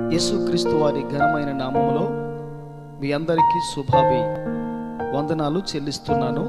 యేసుక్రీస్తు వారి ఘనమైన నామములో మీ అందరికీ శుభాభి వందనాలు చెల్లిస్తున్నాను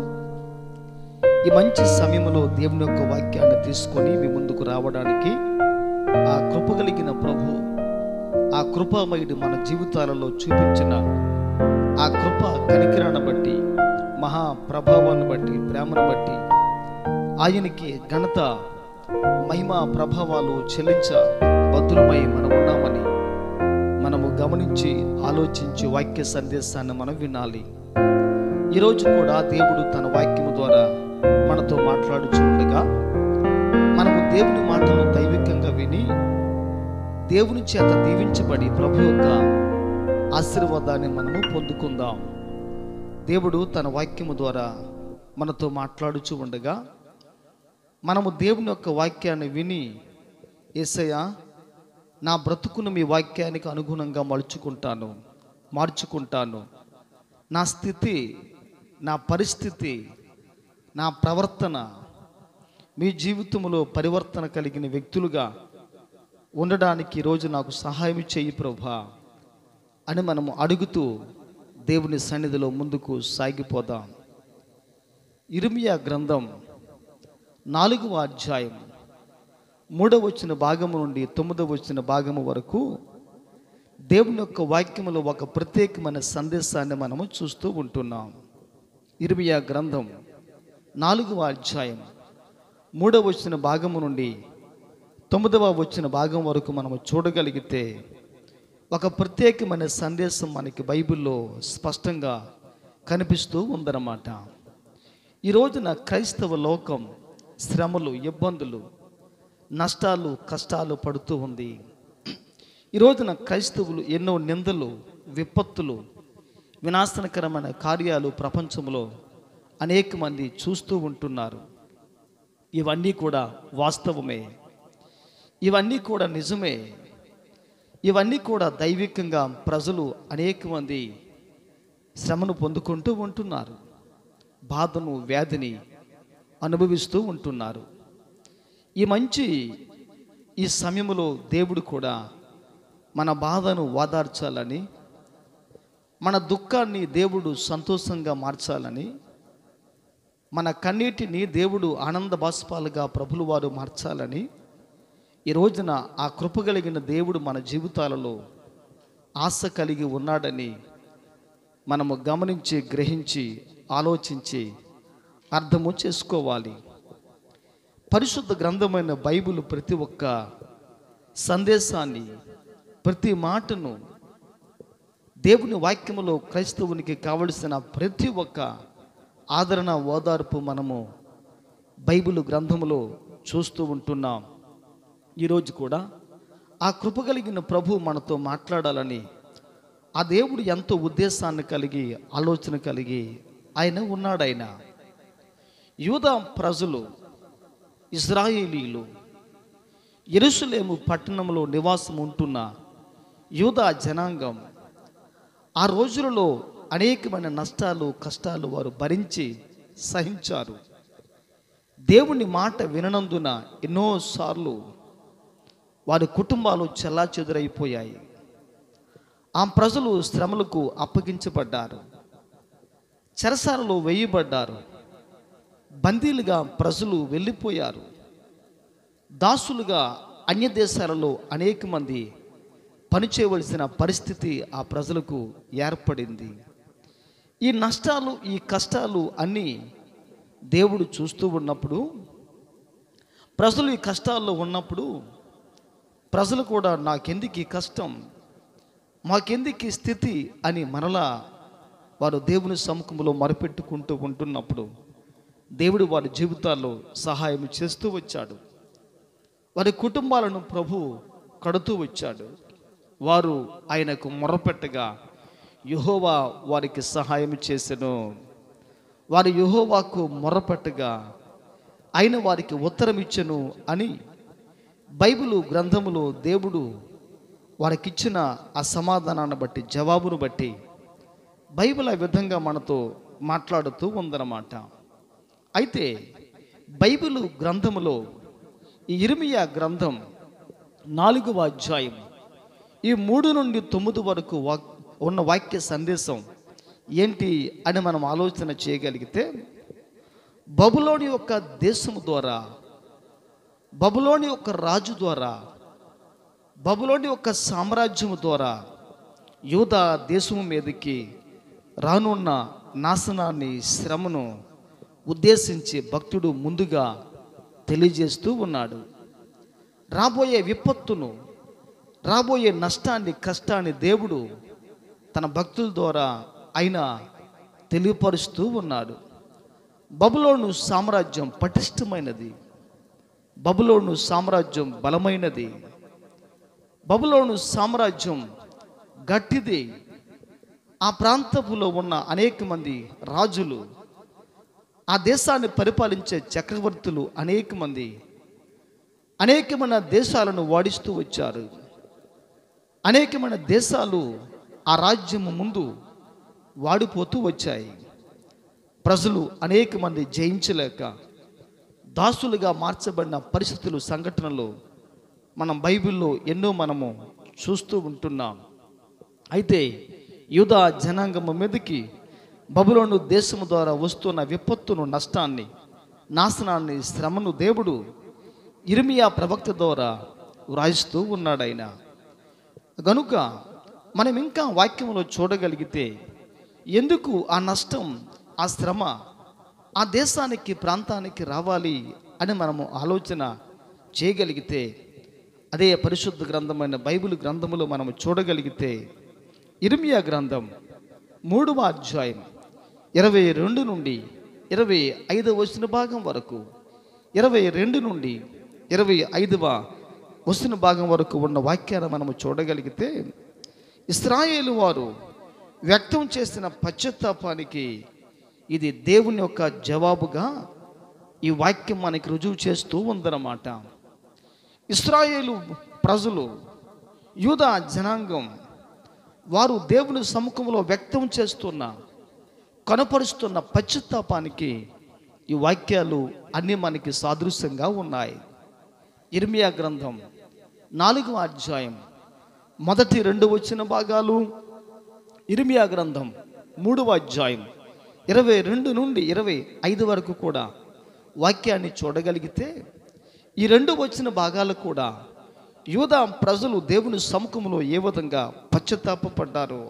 ఈ మంచి సమయంలో దేవుని యొక్క వాక్యాన్ని తీసుకొని మీ ముందుకు రావడానికి ఆ కృప కలిగిన ప్రభు ఆ కృపామయుడు మన జీవితాలలో చూపించిన ఆ కృప కనికిరాన్ని బట్టి మహా ప్రభావాన్ని బట్టి ప్రేమను బట్టి ఆయనకి ఘనత మహిమ ప్రభావాలు చెల్లించ బద్దులమై మనం ఉన్నామని మనము గమనించి ఆలోచించి వాక్య సందేశాన్ని మనం వినాలి ఈరోజు కూడా దేవుడు తన వాక్యము ద్వారా మనతో మాట్లాడుచుండగా మనము దేవుని మాటలు దైవికంగా విని దేవుని చేత దీవించబడి ప్రభు యొక్క ఆశీర్వాదాన్ని మనము పొందుకుందాం దేవుడు తన వాక్యము ద్వారా మనతో మాట్లాడుచు ఉండగా మనము దేవుని యొక్క వాక్యాన్ని విని ఏసయ్య నా బ్రతుకును మీ వాక్యానికి అనుగుణంగా మలుచుకుంటాను మార్చుకుంటాను నా స్థితి నా పరిస్థితి నా ప్రవర్తన మీ జీవితంలో పరివర్తన కలిగిన వ్యక్తులుగా ఉండడానికి ఈరోజు నాకు సహాయం చేయి ప్రభా అని మనము అడుగుతూ దేవుని సన్నిధిలో ముందుకు సాగిపోదాం ఇర్మియా గ్రంథం నాలుగవ అధ్యాయం మూడవ వచ్చిన భాగము నుండి తొమ్మిదవ వచ్చిన భాగము వరకు దేవుని యొక్క వాక్యములో ఒక ప్రత్యేకమైన సందేశాన్ని మనము చూస్తూ ఉంటున్నాం ఇర్మియా గ్రంథం నాలుగవ అధ్యాయం మూడవ వచ్చిన భాగము నుండి తొమ్మిదవ వచ్చిన భాగం వరకు మనము చూడగలిగితే ఒక ప్రత్యేకమైన సందేశం మనకి బైబిల్లో స్పష్టంగా కనిపిస్తూ ఉందన్నమాట ఈ రోజున క్రైస్తవ లోకం శ్రమలు ఇబ్బందులు నష్టాలు కష్టాలు పడుతూ ఉంది ఈ రోజున క్రైస్తవులు ఎన్నో నిందలు విపత్తులు వినాశనకరమైన కార్యాలు ప్రపంచంలో అనేక మంది చూస్తూ ఉంటున్నారు ఇవన్నీ కూడా వాస్తవమే ఇవన్నీ కూడా నిజమే ఇవన్నీ కూడా దైవికంగా ప్రజలు అనేక మంది శ్రమను పొందుకుంటూ ఉంటున్నారు బాధను వ్యాధిని అనుభవిస్తూ ఉంటున్నారు ఈ మంచి ఈ సమయంలో దేవుడు కూడా మన బాధను ఓదార్చాలని మన దుఃఖాన్ని దేవుడు సంతోషంగా మార్చాలని మన కన్నీటిని దేవుడు ఆనంద బాష్పాలుగా ప్రభులు వారు మార్చాలని ఈ రోజున ఆ కృప కలిగిన దేవుడు మన జీవితాలలో ఆశ కలిగి ఉన్నాడని మనము గమనించి గ్రహించి ఆలోచించి అర్థము చేసుకోవాలి పరిశుద్ధ గ్రంథమైన బైబిల్ ప్రతి ఒక్క సందేశాన్ని ప్రతి మాటను దేవుని వాక్యములో క్రైస్తవునికి కావలసిన ప్రతి ఒక్క ఆదరణ ఓదార్పు మనము బైబిల్ గ్రంథములో చూస్తూ ఉంటున్నాం ఈరోజు కూడా ఆ కృప కలిగిన ప్రభు మనతో మాట్లాడాలని ఆ దేవుడు ఎంతో ఉద్దేశాన్ని కలిగి ఆలోచన కలిగి ఆయన ఉన్నాడు ఆయన యూదా ప్రజలు ఇజ్రాయేలీలు ఎరుసలేము పట్టణంలో నివాసం ఉంటున్న యూదా జనాంగం ఆ రోజులలో అనేకమైన నష్టాలు కష్టాలు వారు భరించి సహించారు దేవుని మాట విననందున ఎన్నోసార్లు వారి కుటుంబాలు చెల్లాచెదురైపోయాయి ఆ ప్రజలు శ్రమలకు అప్పగించబడ్డారు చెరసాలలో వేయబడ్డారు బందీలుగా ప్రజలు వెళ్ళిపోయారు దాసులుగా అన్య దేశాలలో అనేక మంది పనిచేయవలసిన పరిస్థితి ఆ ప్రజలకు ఏర్పడింది ఈ నష్టాలు ఈ కష్టాలు అన్నీ దేవుడు చూస్తూ ఉన్నప్పుడు ప్రజలు ఈ కష్టాల్లో ఉన్నప్పుడు ప్రజలు కూడా నాకెందుకు ఈ కష్టం మాకెందుకు ఈ స్థితి అని మరలా వారు దేవుని సముఖంలో మొరపెట్టుకుంటూ ఉంటున్నప్పుడు దేవుడు వారి జీవితాల్లో సహాయం చేస్తూ వచ్చాడు వారి కుటుంబాలను ప్రభు కడుతూ వచ్చాడు వారు ఆయనకు మొరపెట్టగా యహోవా వారికి సహాయం చేసెను వారి యహోవాకు మొరపెట్టగా ఆయన వారికి ఉత్తరం ఇచ్చెను అని బైబిలు గ్రంథములో దేవుడు వారికిచ్చిన ఆ సమాధానాన్ని బట్టి జవాబును బట్టి బైబిల్ ఆ విధంగా మనతో మాట్లాడుతూ ఉందన్నమాట అయితే బైబిల్ గ్రంథములో ఈ ఇర్మియా గ్రంథం నాలుగవ అధ్యాయం ఈ మూడు నుండి తొమ్మిది వరకు వాక్ ఉన్న వాక్య సందేశం ఏంటి అని మనం ఆలోచన చేయగలిగితే బబులోని యొక్క దేశము ద్వారా బబులోని యొక్క రాజు ద్వారా బబులోని యొక్క సామ్రాజ్యము ద్వారా యూద దేశము మీదకి రానున్న నాశనాన్ని శ్రమను ఉద్దేశించి భక్తుడు ముందుగా తెలియజేస్తూ ఉన్నాడు రాబోయే విపత్తును రాబోయే నష్టాన్ని కష్టాన్ని దేవుడు తన భక్తుల ద్వారా ఆయన తెలియపరుస్తూ ఉన్నాడు బబులోను సామ్రాజ్యం పటిష్టమైనది బబులోను సామ్రాజ్యం బలమైనది బబులోను సామ్రాజ్యం గట్టిది ఆ ప్రాంతపులో ఉన్న అనేక మంది రాజులు ఆ దేశాన్ని పరిపాలించే చక్రవర్తులు అనేక మంది అనేకమైన దేశాలను వాడిస్తూ వచ్చారు అనేకమైన దేశాలు ఆ రాజ్యము ముందు వాడిపోతూ వచ్చాయి ప్రజలు అనేక మంది జయించలేక దాసులుగా మార్చబడిన పరిస్థితులు సంఘటనలు మనం బైబిల్లో ఎన్నో మనము చూస్తూ ఉంటున్నాం అయితే యూదా జనాంగము మీదకి బబులోను దేశము ద్వారా వస్తున్న విపత్తును నష్టాన్ని నాశనాన్ని శ్రమను దేవుడు ఇర్మియా ప్రవక్త ద్వారా వ్రాయిస్తూ ఉన్నాడు ఆయన గనుక మనం ఇంకా వాక్యంలో చూడగలిగితే ఎందుకు ఆ నష్టం ఆ శ్రమ ఆ దేశానికి ప్రాంతానికి రావాలి అని మనము ఆలోచన చేయగలిగితే అదే పరిశుద్ధ గ్రంథమైన బైబిల్ గ్రంథములో మనము చూడగలిగితే ఇర్మియా గ్రంథం మూడవ అధ్యాయం ఇరవై రెండు నుండి ఇరవై ఐదవ వచ్చిన భాగం వరకు ఇరవై రెండు నుండి ఇరవై ఐదవ వచ్చిన భాగం వరకు ఉన్న వాక్యాన్ని మనము చూడగలిగితే ఇస్రాయేలు వారు వ్యక్తం చేసిన పశ్చాత్తాపానికి ఇది దేవుని యొక్క జవాబుగా ఈ వాక్యం మనకి రుజువు చేస్తూ ఉందన్నమాట ఇస్రాయేలు ప్రజలు యూదా జనాంగం వారు దేవుని సముఖంలో వ్యక్తం చేస్తున్న కనపరుస్తున్న పశ్చాత్తాపానికి ఈ వాక్యాలు అన్నీ మనకి సాదృశ్యంగా ఉన్నాయి ఇర్మియా గ్రంథం నాలుగవ అధ్యాయం మొదటి రెండు వచ్చిన భాగాలు ఇర్మియా గ్రంథం మూడవ అధ్యాయం ఇరవై రెండు నుండి ఇరవై ఐదు వరకు కూడా వాక్యాన్ని చూడగలిగితే ఈ రెండు వచ్చిన భాగాలు కూడా యూదా ప్రజలు దేవుని సముఖంలో ఏ విధంగా పశ్చాత్తాపడ్డారో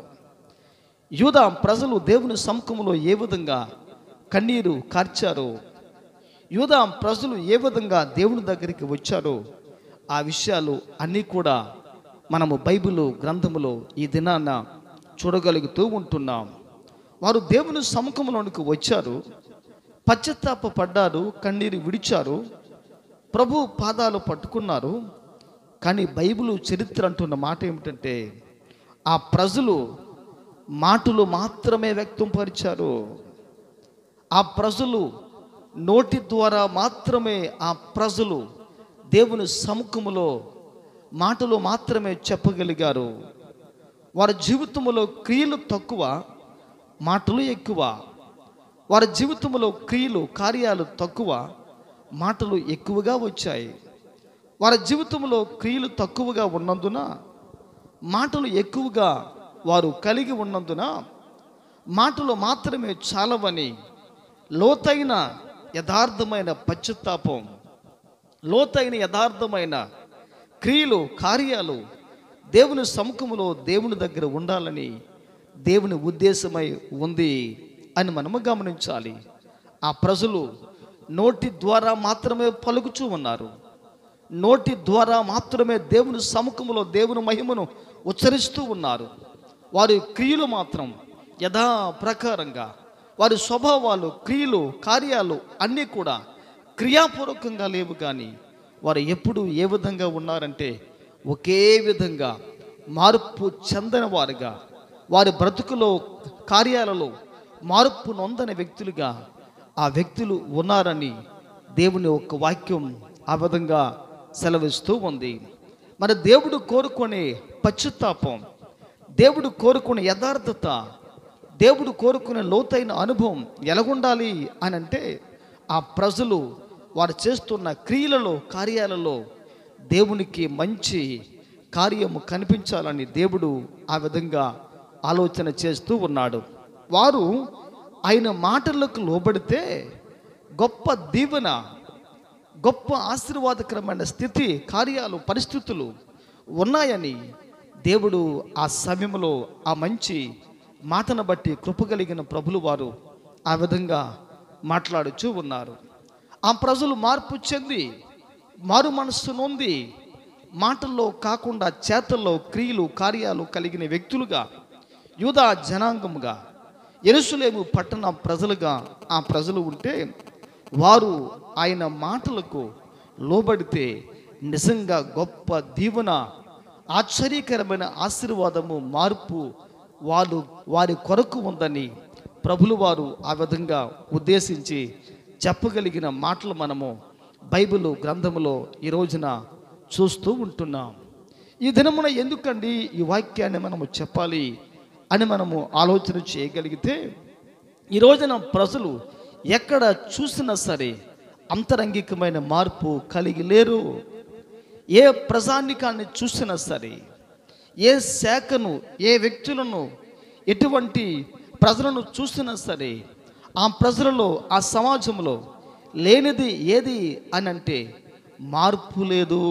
యూదా ప్రజలు దేవుని సముఖంలో ఏ విధంగా కన్నీరు కార్చారో యూదా ప్రజలు ఏ విధంగా దేవుని దగ్గరికి వచ్చారో ఆ విషయాలు అన్నీ కూడా మనము బైబిల్ గ్రంథములో ఈ దినాన చూడగలుగుతూ ఉంటున్నాం వారు దేవుని సముఖంలోనికి వచ్చారు పశ్చాత్తాప పడ్డారు కన్నీరు విడిచారు ప్రభు పాదాలు పట్టుకున్నారు కానీ బైబిల్ చరిత్ర అంటున్న మాట ఏమిటంటే ఆ ప్రజలు మాటలు మాత్రమే వ్యక్తంపరిచారు ఆ ప్రజలు నోటి ద్వారా మాత్రమే ఆ ప్రజలు దేవుని సముఖములో మాటలు మాత్రమే చెప్పగలిగారు వారి జీవితంలో క్రియలు తక్కువ మాటలు ఎక్కువ వారి జీవితంలో క్రియలు కార్యాలు తక్కువ మాటలు ఎక్కువగా వచ్చాయి వారి జీవితంలో క్రియలు తక్కువగా ఉన్నందున మాటలు ఎక్కువగా వారు కలిగి ఉన్నందున మాటలు మాత్రమే చాలవని లోతైన యథార్థమైన పశ్చాత్తాపం లోతైన యథార్థమైన క్రియలు కార్యాలు దేవుని సముఖములో దేవుని దగ్గర ఉండాలని దేవుని ఉద్దేశమై ఉంది అని మనము గమనించాలి ఆ ప్రజలు నోటి ద్వారా మాత్రమే పలుకుచూ ఉన్నారు నోటి ద్వారా మాత్రమే దేవుని సముఖములో దేవుని మహిమను ఉచ్చరిస్తూ ఉన్నారు వారి క్రియలు మాత్రం యథా ప్రకారంగా వారి స్వభావాలు క్రియలు కార్యాలు అన్నీ కూడా క్రియాపూర్వకంగా లేవు కానీ వారు ఎప్పుడు ఏ విధంగా ఉన్నారంటే ఒకే విధంగా మార్పు చెందని వారుగా వారి బ్రతుకులో కార్యాలలో మార్పు నొందని వ్యక్తులుగా ఆ వ్యక్తులు ఉన్నారని దేవుని ఒక వాక్యం ఆ విధంగా సెలవిస్తూ ఉంది మరి దేవుడు కోరుకునే పశ్చాత్తాపం దేవుడు కోరుకునే యథార్థత దేవుడు కోరుకునే లోతైన అనుభవం ఎలాగుండాలి అని అంటే ఆ ప్రజలు వారు చేస్తున్న క్రియలలో కార్యాలలో దేవునికి మంచి కార్యము కనిపించాలని దేవుడు ఆ విధంగా ఆలోచన చేస్తూ ఉన్నాడు వారు ఆయన మాటలకు లోబడితే గొప్ప దీవెన గొప్ప ఆశీర్వాదకరమైన స్థితి కార్యాలు పరిస్థితులు ఉన్నాయని దేవుడు ఆ సమయంలో ఆ మంచి మాటను బట్టి కృప కలిగిన ప్రభులు వారు ఆ విధంగా మాట్లాడుచూ ఉన్నారు ఆ ప్రజలు మార్పు చెంది మారు మనస్సు నొంది మాటల్లో కాకుండా చేతల్లో క్రియలు కార్యాలు కలిగిన వ్యక్తులుగా యూదా జనాంగముగా ఎరుసలేము పట్టణ ప్రజలుగా ఆ ప్రజలు ఉంటే వారు ఆయన మాటలకు లోబడితే నిజంగా గొప్ప దీవెన ఆశ్చర్యకరమైన ఆశీర్వాదము మార్పు వాళ్ళు వారి కొరకు ఉందని ప్రభులు వారు ఆ విధంగా ఉద్దేశించి చెప్పగలిగిన మాటలు మనము బైబిల్ గ్రంథములో ఈ రోజున చూస్తూ ఉంటున్నాం ఈ దినమున ఎందుకండి ఈ వాక్యాన్ని మనము చెప్పాలి అని మనము ఆలోచన చేయగలిగితే ఈ రోజున ప్రజలు ఎక్కడ చూసినా సరే అంతరంగికమైన మార్పు కలిగి లేరు ఏ ప్రజానికాన్ని చూసినా సరే ఏ శాఖను ఏ వ్యక్తులను ఎటువంటి ప్రజలను చూసినా సరే ఆ ప్రజలలో ఆ సమాజంలో లేనిది ఏది అని అంటే మార్పు లేదు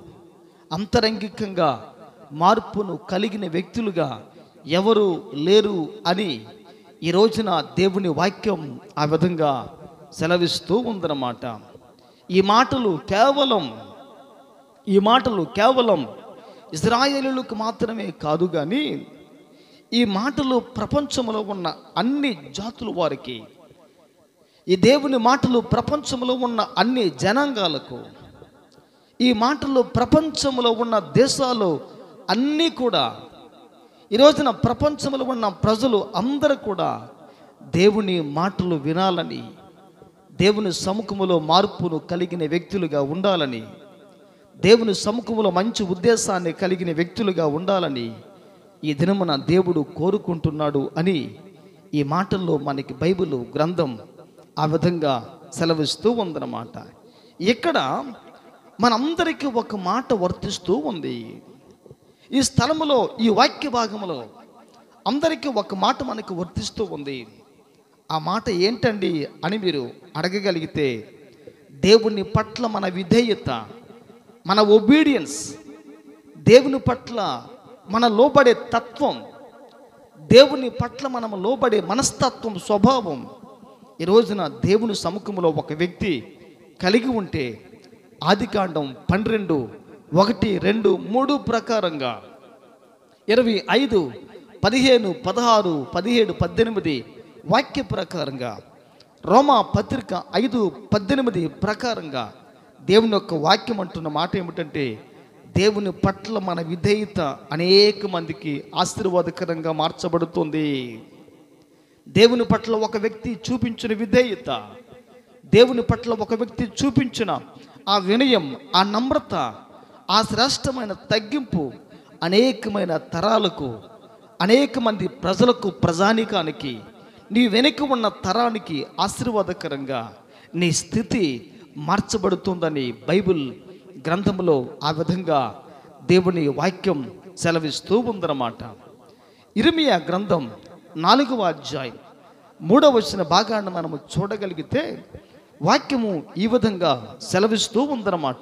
అంతరంగికంగా మార్పును కలిగిన వ్యక్తులుగా ఎవరు లేరు అని ఈ రోజున దేవుని వాక్యం ఆ విధంగా సెలవిస్తూ ఉందన్నమాట ఈ మాటలు కేవలం ఈ మాటలు కేవలం ఇజ్రాయేలులకు మాత్రమే కాదు కానీ ఈ మాటలు ప్రపంచంలో ఉన్న అన్ని జాతుల వారికి ఈ దేవుని మాటలు ప్రపంచంలో ఉన్న అన్ని జనాంగాలకు ఈ మాటలు ప్రపంచంలో ఉన్న దేశాలు అన్నీ కూడా ఈ రోజున ప్రపంచంలో ఉన్న ప్రజలు అందరూ కూడా దేవుని మాటలు వినాలని దేవుని సముఖములో మార్పును కలిగిన వ్యక్తులుగా ఉండాలని దేవుని సముఖములో మంచి ఉద్దేశాన్ని కలిగిన వ్యక్తులుగా ఉండాలని ఈ దినమున దేవుడు కోరుకుంటున్నాడు అని ఈ మాటల్లో మనకి బైబిల్ గ్రంథం ఆ విధంగా సెలవిస్తూ ఉందన్నమాట ఇక్కడ మనందరికీ ఒక మాట వర్తిస్తూ ఉంది ఈ స్థలములో ఈ వాక్య భాగములో అందరికీ ఒక మాట మనకు వర్తిస్తూ ఉంది ఆ మాట ఏంటండి అని మీరు అడగగలిగితే దేవుని పట్ల మన విధేయత మన ఒబీడియన్స్ దేవుని పట్ల మన లోబడే తత్వం దేవుని పట్ల మనం లోబడే మనస్తత్వం స్వభావం ఈ రోజున దేవుని సముఖంలో ఒక వ్యక్తి కలిగి ఉంటే ఆదికాండం పన్నెండు ఒకటి రెండు మూడు ప్రకారంగా ఇరవై ఐదు పదిహేను పదహారు పదిహేడు పద్దెనిమిది వాక్య ప్రకారంగా రోమా పత్రిక ఐదు పద్దెనిమిది ప్రకారంగా దేవుని యొక్క వాక్యం అంటున్న మాట ఏమిటంటే దేవుని పట్ల మన విధేయత అనేక మందికి ఆశీర్వాదకరంగా మార్చబడుతుంది దేవుని పట్ల ఒక వ్యక్తి చూపించిన విధేయత దేవుని పట్ల ఒక వ్యక్తి చూపించిన ఆ వినయం ఆ నమ్రత ఆ శ్రేష్టమైన తగ్గింపు అనేకమైన తరాలకు అనేక మంది ప్రజలకు ప్రజానికానికి నీ వెనుక ఉన్న తరానికి ఆశీర్వాదకరంగా నీ స్థితి మార్చబడుతుందని బైబిల్ గ్రంథంలో ఆ విధంగా దేవుని వాక్యం సెలవిస్తూ ఉందన్నమాట ఇరిమియా గ్రంథం నాలుగవ అధ్యాయం మూడవ వచ్చిన భాగాన్ని మనము చూడగలిగితే వాక్యము ఈ విధంగా సెలవిస్తూ ఉందన్నమాట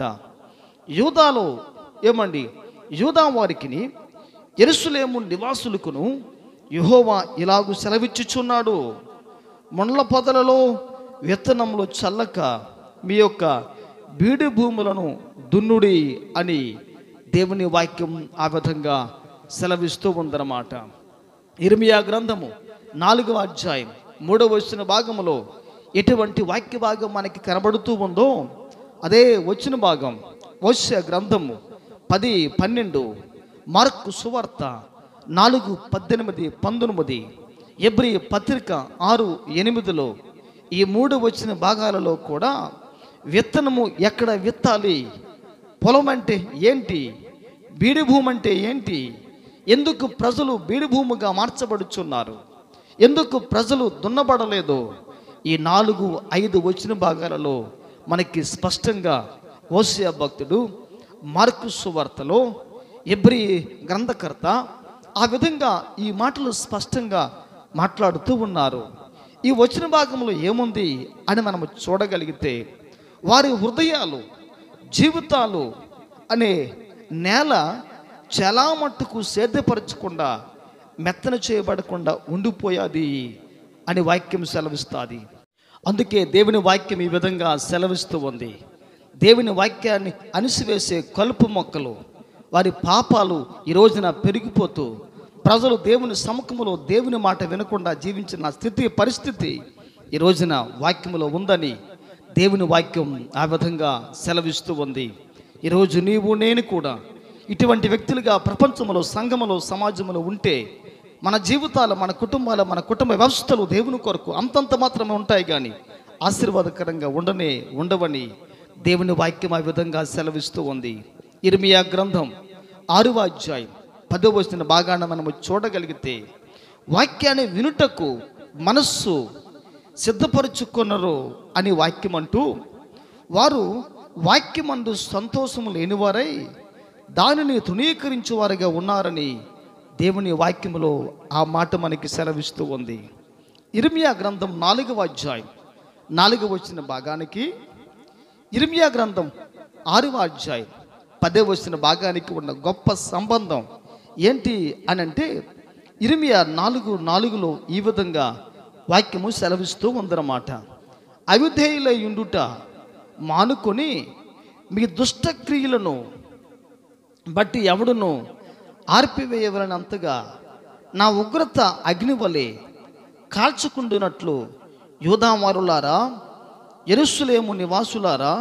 యూదాలో ఏమండి యూదా వారికిని ఎరుసలేము నివాసులకును యెహోవా ఇలాగు సెలవిచ్చుచున్నాడు మొండ్ల పొదలలో విత్తనములు చల్లక మీ యొక్క బీడు భూములను దున్నుడి అని దేవుని వాక్యం ఆ విధంగా సెలవిస్తూ ఉందన్నమాట ఇర్మియా గ్రంథము నాలుగవ అధ్యాయం మూడవ వచ్చిన భాగములో ఎటువంటి వాక్య భాగం మనకి కనబడుతూ ఉందో అదే వచ్చిన భాగం వశ్య గ్రంథము పది పన్నెండు మార్కు సువార్త నాలుగు పద్దెనిమిది పంతొమ్మిది ఎబ్రి పత్రిక ఆరు ఎనిమిదిలో ఈ మూడు వచ్చిన భాగాలలో కూడా విత్తనము ఎక్కడ విత్తాలి పొలం అంటే ఏంటి బీడి భూమి అంటే ఏంటి ఎందుకు ప్రజలు బీడి భూమిగా మార్చబడుచున్నారు ఎందుకు ప్రజలు దున్నబడలేదు ఈ నాలుగు ఐదు వచ్చిన భాగాలలో మనకి స్పష్టంగా ఓసియా భక్తుడు మార్కు సువార్తలో ఎబ్రి గ్రంథకర్త ఆ విధంగా ఈ మాటలు స్పష్టంగా మాట్లాడుతూ ఉన్నారు ఈ వచన భాగంలో ఏముంది అని మనం చూడగలిగితే వారి హృదయాలు జీవితాలు అనే నేల చాలా మట్టుకు సేద్యపరచకుండా మెత్తన చేయబడకుండా ఉండిపోయాది అని వాక్యం సెలవిస్తుంది అందుకే దేవుని వాక్యం ఈ విధంగా సెలవిస్తూ ఉంది దేవుని వాక్యాన్ని అణిసివేసే కలుపు మొక్కలు వారి పాపాలు ఈ రోజున పెరిగిపోతూ ప్రజలు దేవుని సముఖములో దేవుని మాట వినకుండా జీవించిన స్థితి పరిస్థితి ఈ రోజున వాక్యములో ఉందని దేవుని వాక్యం ఆ విధంగా సెలవిస్తూ ఉంది ఈరోజు నీవు నేను కూడా ఇటువంటి వ్యక్తులుగా ప్రపంచంలో సంఘములో సమాజంలో ఉంటే మన జీవితాలు మన కుటుంబాలు మన కుటుంబ వ్యవస్థలు దేవుని కొరకు అంతంత మాత్రమే ఉంటాయి కానీ ఆశీర్వాదకరంగా ఉండనే ఉండవని దేవుని వాక్యం ఆ విధంగా సెలవిస్తూ ఉంది ఇర్మియా గ్రంథం ఆరువ అధ్యాయం పదో వచ్చిన భాగాన్ని మనము చూడగలిగితే వాక్యాన్ని వినుటకు మనస్సు సిద్ధపరుచుకున్నారు అని వాక్యం అంటూ వారు వాక్యమందు సంతోషము లేనివారై దానిని తృణీకరించేవారుగా ఉన్నారని దేవుని వాక్యములో ఆ మాట మనకి సెలవిస్తూ ఉంది ఇర్మియా గ్రంథం నాలుగవ అధ్యాయం నాలుగవ వచ్చిన భాగానికి ఇర్మియా గ్రంథం ఆరవ అధ్యాయం పదే వచ్చిన భాగానికి ఉన్న గొప్ప సంబంధం ఏంటి అని అంటే ఇర్మియా నాలుగు నాలుగులో ఈ విధంగా వాక్యము సెలవిస్తూ ఉందన్నమాట అవిధేయులై ఉండుట మానుకొని మీ దుష్టక్రియలను బట్టి ఎవడును ఆర్పివేయవలనంతగా నా ఉగ్రత అగ్ని వలె కాల్చుకుంటున్నట్లు యూదామారులారా ఎరుసలేము నివాసులారా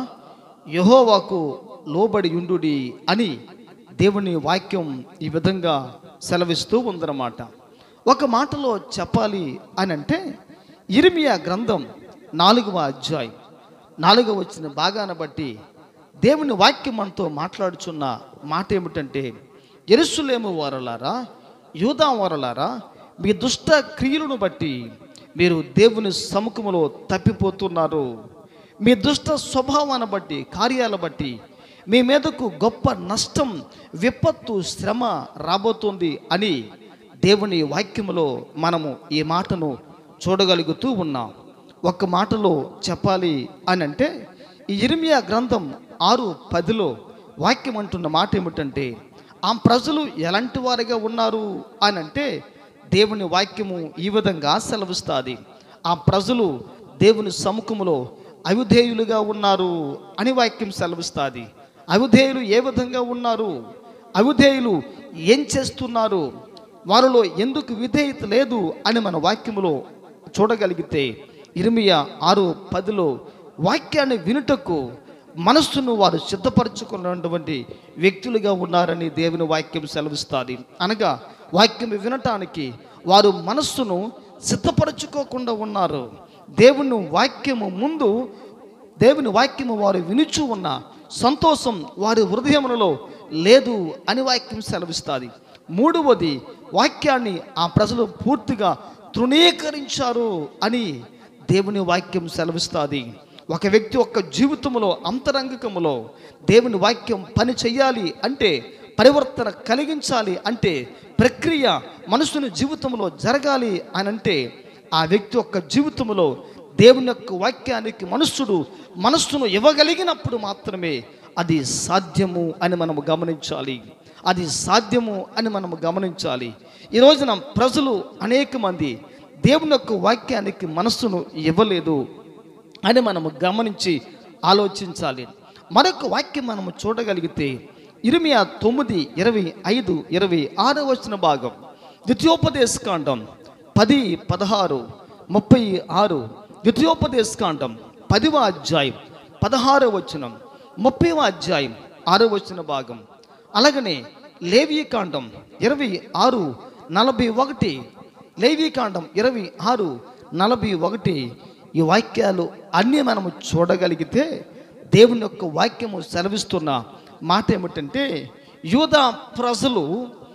యహోవాకు లోబడి ఉండుడి అని దేవుని వాక్యం ఈ విధంగా సెలవిస్తూ ఉందన్నమాట ఒక మాటలో చెప్పాలి అని అంటే ఇరిమియా గ్రంథం నాలుగవ అధ్యాయం నాలుగవ వచ్చిన భాగాన బట్టి దేవుని వాక్యం మనతో మాట్లాడుచున్న మాట ఏమిటంటే ఎరుసలేము వారలారా యూదా వారలారా మీ దుష్ట క్రియలను బట్టి మీరు దేవుని సముఖములో తప్పిపోతున్నారు మీ దుష్ట స్వభావాన్ని బట్టి కార్యాల బట్టి మీ మీదకు గొప్ప నష్టం విపత్తు శ్రమ రాబోతుంది అని దేవుని వాక్యములో మనము ఈ మాటను చూడగలుగుతూ ఉన్నాం ఒక మాటలో చెప్పాలి అని అంటే ఈ ఇర్మియా గ్రంథం ఆరు పదిలో వాక్యం అంటున్న మాట ఏమిటంటే ఆ ప్రజలు ఎలాంటి వారిగా ఉన్నారు అని అంటే దేవుని వాక్యము ఈ విధంగా సెలవిస్తుంది ఆ ప్రజలు దేవుని సముఖములో అవిధేయులుగా ఉన్నారు అని వాక్యం సెలవిస్తుంది అవిధేయులు ఏ విధంగా ఉన్నారు అవిధేయులు ఏం చేస్తున్నారు వారిలో ఎందుకు విధేయత లేదు అని మన వాక్యములో చూడగలిగితే ఇరిమియా ఆరు పదిలో వాక్యాన్ని వినుటకు మనస్సును వారు సిద్ధపరచుకున్నటువంటి వ్యక్తులుగా ఉన్నారని దేవుని వాక్యం సెలవిస్తుంది అనగా వాక్యం వినటానికి వారు మనస్సును సిద్ధపరచుకోకుండా ఉన్నారు దేవుని వాక్యము ముందు దేవుని వాక్యము వారు వినుచు ఉన్న సంతోషం వారి హృదయములలో లేదు అని వాక్యం సెలవిస్తుంది మూడవది వాక్యాన్ని ఆ ప్రజలు పూర్తిగా తృణీకరించారు అని దేవుని వాక్యం సెలవిస్తుంది ఒక వ్యక్తి యొక్క జీవితంలో అంతరంగికములో దేవుని వాక్యం పని చెయ్యాలి అంటే పరివర్తన కలిగించాలి అంటే ప్రక్రియ మనుషుని జీవితంలో జరగాలి అని అంటే ఆ వ్యక్తి యొక్క జీవితంలో దేవుని యొక్క వాక్యానికి మనుష్యుడు మనస్సును ఇవ్వగలిగినప్పుడు మాత్రమే అది సాధ్యము అని మనము గమనించాలి అది సాధ్యము అని మనము గమనించాలి ఈ రోజున ప్రజలు అనేక మంది దేవుని యొక్క వాక్యానికి మనస్సును ఇవ్వలేదు అని మనము గమనించి ఆలోచించాలి మరొక వాక్యం మనము చూడగలిగితే ఇరిమియా తొమ్మిది ఇరవై ఐదు ఇరవై ఆరో వచ్చిన భాగం ద్వితీయోపదేశకాండం పది పదహారు ముప్పై ఆరు ద్వితీయోపదేశకాండం పదివ అధ్యాయం పదహారో వచనం ముప్పైవ అధ్యాయం ఆరో వచ్చిన భాగం అలాగనే లేవీకాండం ఇరవై ఆరు నలభై ఒకటి లేవీకాండం ఇరవై ఆరు నలభై ఒకటి ఈ వాక్యాలు అన్నీ మనము చూడగలిగితే దేవుని యొక్క వాక్యము సెలవిస్తున్న మాట ఏమిటంటే యూదా ప్రజలు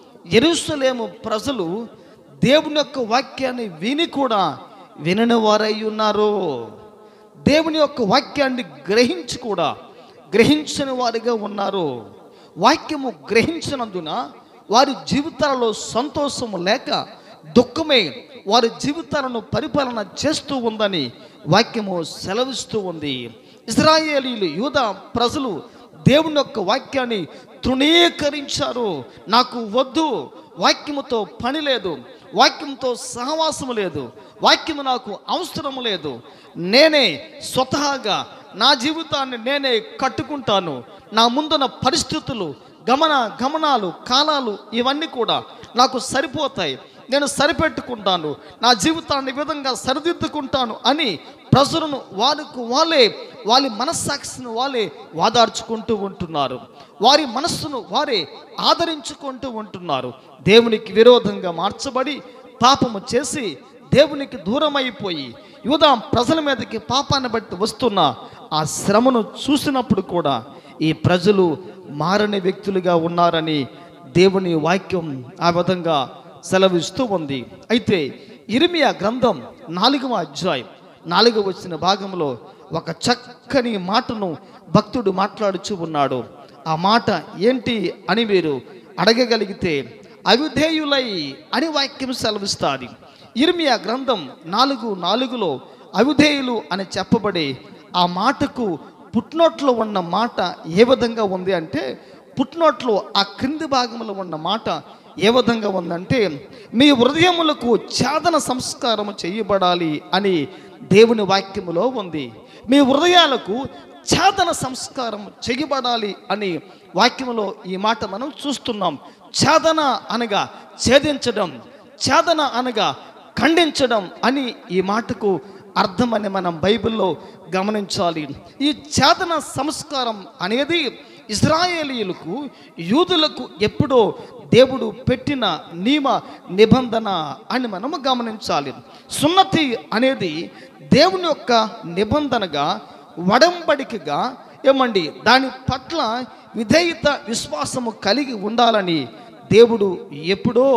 ఎరుసలేము ప్రజలు దేవుని యొక్క వాక్యాన్ని విని కూడా వినని వారై ఉన్నారు దేవుని యొక్క వాక్యాన్ని గ్రహించి కూడా గ్రహించని వారిగా ఉన్నారు వాక్యము గ్రహించినందున వారి జీవితాలలో సంతోషము లేక దుఃఖమే వారి జీవితాలను పరిపాలన చేస్తూ ఉందని వాక్యము సెలవిస్తూ ఉంది ఇజ్రాయేలీలు యూద ప్రజలు దేవుని యొక్క వాక్యాన్ని తృణీకరించారు నాకు వద్దు వాక్యముతో పని లేదు వాక్యంతో సహవాసము లేదు వాక్యము నాకు అవసరము లేదు నేనే స్వతహాగా నా జీవితాన్ని నేనే కట్టుకుంటాను నా ముందున్న పరిస్థితులు గమన గమనాలు కాలాలు ఇవన్నీ కూడా నాకు సరిపోతాయి నేను సరిపెట్టుకుంటాను నా జీవితాన్ని ఈ విధంగా సరిదిద్దుకుంటాను అని ప్రజలను వారికి వాళ్ళే వారి మనస్సాక్షిని వాళ్ళే వాదార్చుకుంటూ ఉంటున్నారు వారి మనస్సును వారే ఆదరించుకుంటూ ఉంటున్నారు దేవునికి విరోధంగా మార్చబడి పాపము చేసి దేవునికి దూరమైపోయి యూదా ప్రజల మీదకి పాపాన్ని బట్టి వస్తున్న ఆ శ్రమను చూసినప్పుడు కూడా ఈ ప్రజలు మారని వ్యక్తులుగా ఉన్నారని దేవుని వాక్యం ఆ విధంగా సెలవిస్తూ ఉంది అయితే ఇరిమియా గ్రంథం నాలుగవ అధ్యాయం నాలుగవ వచ్చిన భాగంలో ఒక చక్కని మాటను భక్తుడు మాట్లాడుచూ ఉన్నాడు ఆ మాట ఏంటి అని మీరు అడగగలిగితే అవిధేయులై అని వాక్యం సెలవిస్తుంది ఇర్మియా గ్రంథం నాలుగు నాలుగులో అవిధేయులు అని చెప్పబడి ఆ మాటకు పుట్నోట్లో ఉన్న మాట ఏ విధంగా ఉంది అంటే పుట్నోట్లో ఆ క్రింది భాగంలో ఉన్న మాట ఏ విధంగా ఉందంటే మీ హృదయములకు ఛాదన సంస్కారము చేయబడాలి అని దేవుని వాక్యములో ఉంది మీ హృదయాలకు ఛాదన సంస్కారం చేయబడాలి అని వాక్యములో ఈ మాట మనం చూస్తున్నాం ఛాదన అనగా ఛేదించడం ఛాదన అనగా ఖండించడం అని ఈ మాటకు అర్థమని మనం బైబిల్లో గమనించాలి ఈ ఛేదన సంస్కారం అనేది ఇజ్రాయేలీలకు యూదులకు ఎప్పుడో దేవుడు పెట్టిన నియమ నిబంధన అని మనము గమనించాలి సున్నతి అనేది దేవుని యొక్క నిబంధనగా వడంబడికగా ఏమండి దాని పట్ల విధేయత విశ్వాసము కలిగి ఉండాలని దేవుడు ఎప్పుడో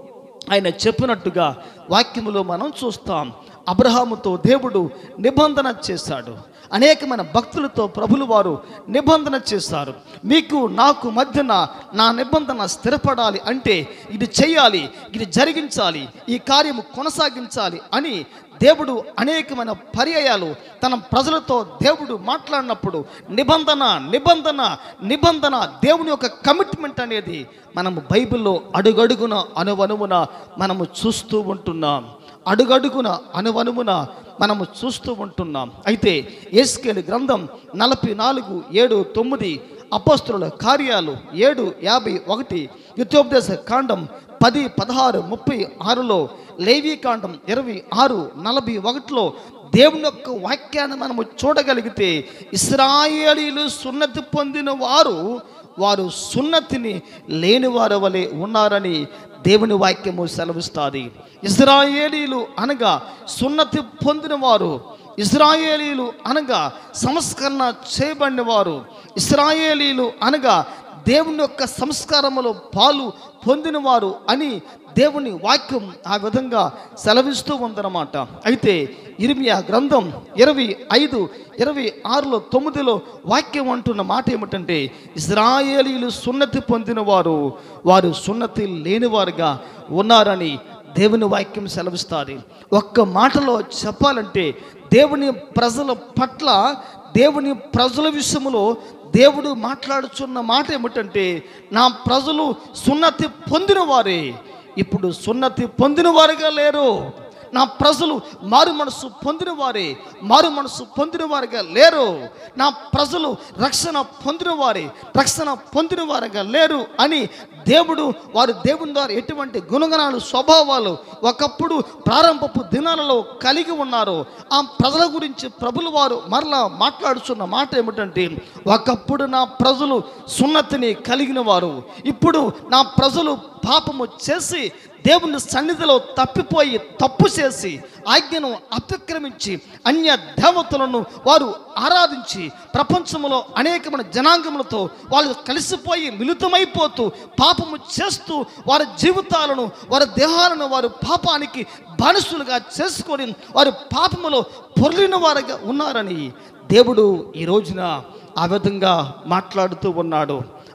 ఆయన చెప్పినట్టుగా వాక్యములో మనం చూస్తాం అబ్రహాముతో దేవుడు నిబంధన చేశాడు అనేకమైన భక్తులతో ప్రభులు వారు నిబంధన చేశారు మీకు నాకు మధ్యన నా నిబంధన స్థిరపడాలి అంటే ఇది చేయాలి ఇది జరిగించాలి ఈ కార్యము కొనసాగించాలి అని దేవుడు అనేకమైన పర్యాయాలు తన ప్రజలతో దేవుడు మాట్లాడినప్పుడు నిబంధన నిబంధన నిబంధన దేవుని యొక్క కమిట్మెంట్ అనేది మనము బైబిల్లో అడుగడుగున అనువనువున మనము చూస్తూ ఉంటున్నాం అడుగడుగున అనువనువున మనము చూస్తూ ఉంటున్నాం అయితే ఏస్కేలు గ్రంథం నలభై నాలుగు ఏడు తొమ్మిది అపస్తుల కార్యాలు ఏడు యాభై ఒకటి యుద్ధోపదేశ కాండం పది పదహారు ముప్పై ఆరులో లేవీ కాండం ఇరవై ఆరు నలభై ఒకటిలో దేవుని యొక్క వాక్యాన్ని మనము చూడగలిగితే ఇస్రాయేలీలు సున్నతి పొందిన వారు వారు సున్నతిని లేని వారి వలె ఉన్నారని దేవుని వాక్యము సెలవిస్తుంది ఇజ్రాయేలీలు అనగా సున్నతి పొందిన వారు ఇజ్రాయేలీలు అనగా సంస్కరణ చేయబడిన వారు ఇస్రాయేలీలు అనగా దేవుని యొక్క సంస్కారములో పాలు పొందినవారు అని దేవుని వాక్యం ఆ విధంగా సెలవిస్తూ ఉందన్నమాట అయితే ఇరిమియా గ్రంథం ఇరవై ఐదు ఇరవై ఆరులో తొమ్మిదిలో వాక్యం అంటున్న మాట ఏమిటంటే ఇజ్రాయేలీలు సున్నతి పొందినవారు వారు సున్నతి లేనివారుగా ఉన్నారని దేవుని వాక్యం సెలవిస్తుంది ఒక్క మాటలో చెప్పాలంటే దేవుని ప్రజల పట్ల దేవుని ప్రజల విషయంలో దేవుడు మాట్లాడుచున్న మాట ఏమిటంటే నా ప్రజలు సున్నతి పొందిన వారే ఇప్పుడు సున్నతి పొందిన వారుగా లేరు నా ప్రజలు మారు మనసు పొందిన వారే మారు మనసు పొందిన వారుగా లేరు నా ప్రజలు రక్షణ పొందిన వారే రక్షణ పొందిన వారుగా లేరు అని దేవుడు వారు దేవుని ద్వారా ఎటువంటి గుణగణాలు స్వభావాలు ఒకప్పుడు ప్రారంభపు దినాలలో కలిగి ఉన్నారు ఆ ప్రజల గురించి ప్రభులు వారు మరలా మాట్లాడుతున్న మాట ఏమిటంటే ఒకప్పుడు నా ప్రజలు సున్నతిని కలిగిన వారు ఇప్పుడు నా ప్రజలు పాపము చేసి దేవుని సన్నిధిలో తప్పిపోయి తప్పు చేసి ఆజ్ఞను అతిక్రమించి అన్య దేవతలను వారు ఆరాధించి ప్రపంచంలో అనేకమైన జనాంగములతో వాళ్ళు కలిసిపోయి మిళితమైపోతూ పాపము చేస్తూ వారి జీవితాలను వారి దేహాలను వారు పాపానికి బానిసులుగా చేసుకొని వారు పాపములో పొర్లిన వారుగా ఉన్నారని దేవుడు ఈ రోజున ఆ విధంగా మాట్లాడుతూ ఉన్నాడు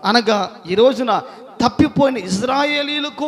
అనగా ఈ రోజున తప్పిపోయిన ఇజ్రాయేలీలకు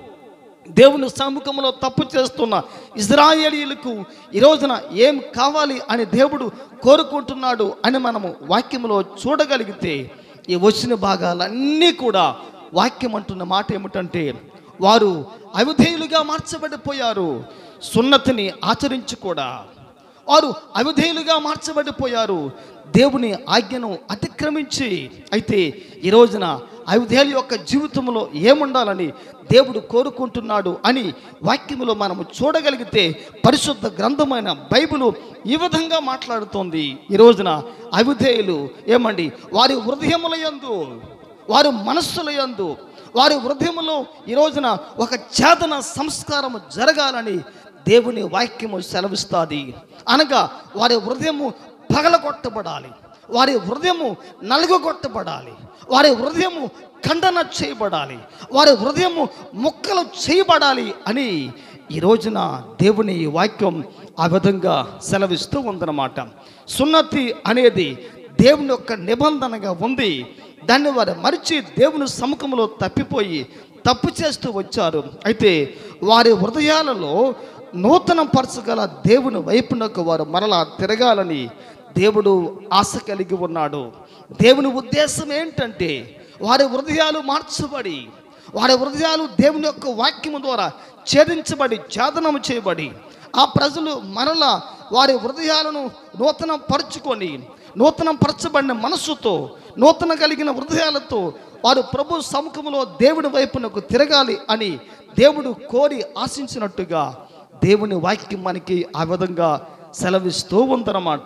దేవుని సముఖంలో తప్పు చేస్తున్న ఇజ్రాయేలీలకు ఈ రోజున ఏం కావాలి అని దేవుడు కోరుకుంటున్నాడు అని మనము వాక్యంలో చూడగలిగితే ఈ వచ్చిన భాగాలన్నీ కూడా వాక్యం అంటున్న మాట ఏమిటంటే వారు అవిధేయులుగా మార్చబడిపోయారు సున్నతిని ఆచరించి కూడా వారు అవిధేయులుగా మార్చబడిపోయారు దేవుని ఆజ్ఞను అతిక్రమించి అయితే ఈ రోజున అవిధేయుల యొక్క జీవితంలో ఏముండాలని దేవుడు కోరుకుంటున్నాడు అని వాక్యములో మనము చూడగలిగితే పరిశుద్ధ గ్రంథమైన బైబిల్ ఈ విధంగా మాట్లాడుతోంది ఈ రోజున అవిధేయులు ఏమండి వారి హృదయముల యందు వారి మనస్సుల యందు వారి హృదయములో ఈ రోజున ఒక చేతన సంస్కారము జరగాలని దేవుని వాక్యము సెలవిస్తుంది అనగా వారి హృదయము పగలగొట్టబడాలి వారి హృదయము నలుగగొట్టబడాలి వారి హృదయము ఖండన చేయబడాలి వారి హృదయము ముక్కలు చేయబడాలి అని ఈ రోజున దేవుని ఈ వాక్యం ఆ విధంగా సెలవిస్తూ ఉందన్నమాట సున్నతి అనేది దేవుని యొక్క నిబంధనగా ఉంది దాన్ని వారు మరిచి దేవుని సముఖంలో తప్పిపోయి తప్పు చేస్తూ వచ్చారు అయితే వారి హృదయాలలో నూతన పరచగల దేవుని వైపునకు వారు మరలా తిరగాలని దేవుడు ఆశ కలిగి ఉన్నాడు దేవుని ఉద్దేశం ఏంటంటే వారి హృదయాలు మార్చబడి వారి హృదయాలు దేవుని యొక్క వాక్యము ద్వారా ఛేదించబడి ఛేదనము చేయబడి ఆ ప్రజలు మరలా వారి హృదయాలను నూతన పరుచుకొని నూతన పరచబడిన మనస్సుతో నూతన కలిగిన హృదయాలతో వారు ప్రభు సముఖంలో దేవుని వైపునకు తిరగాలి అని దేవుడు కోరి ఆశించినట్టుగా దేవుని వాక్యం మనకి ఆ విధంగా సెలవిస్తూ ఉందన్నమాట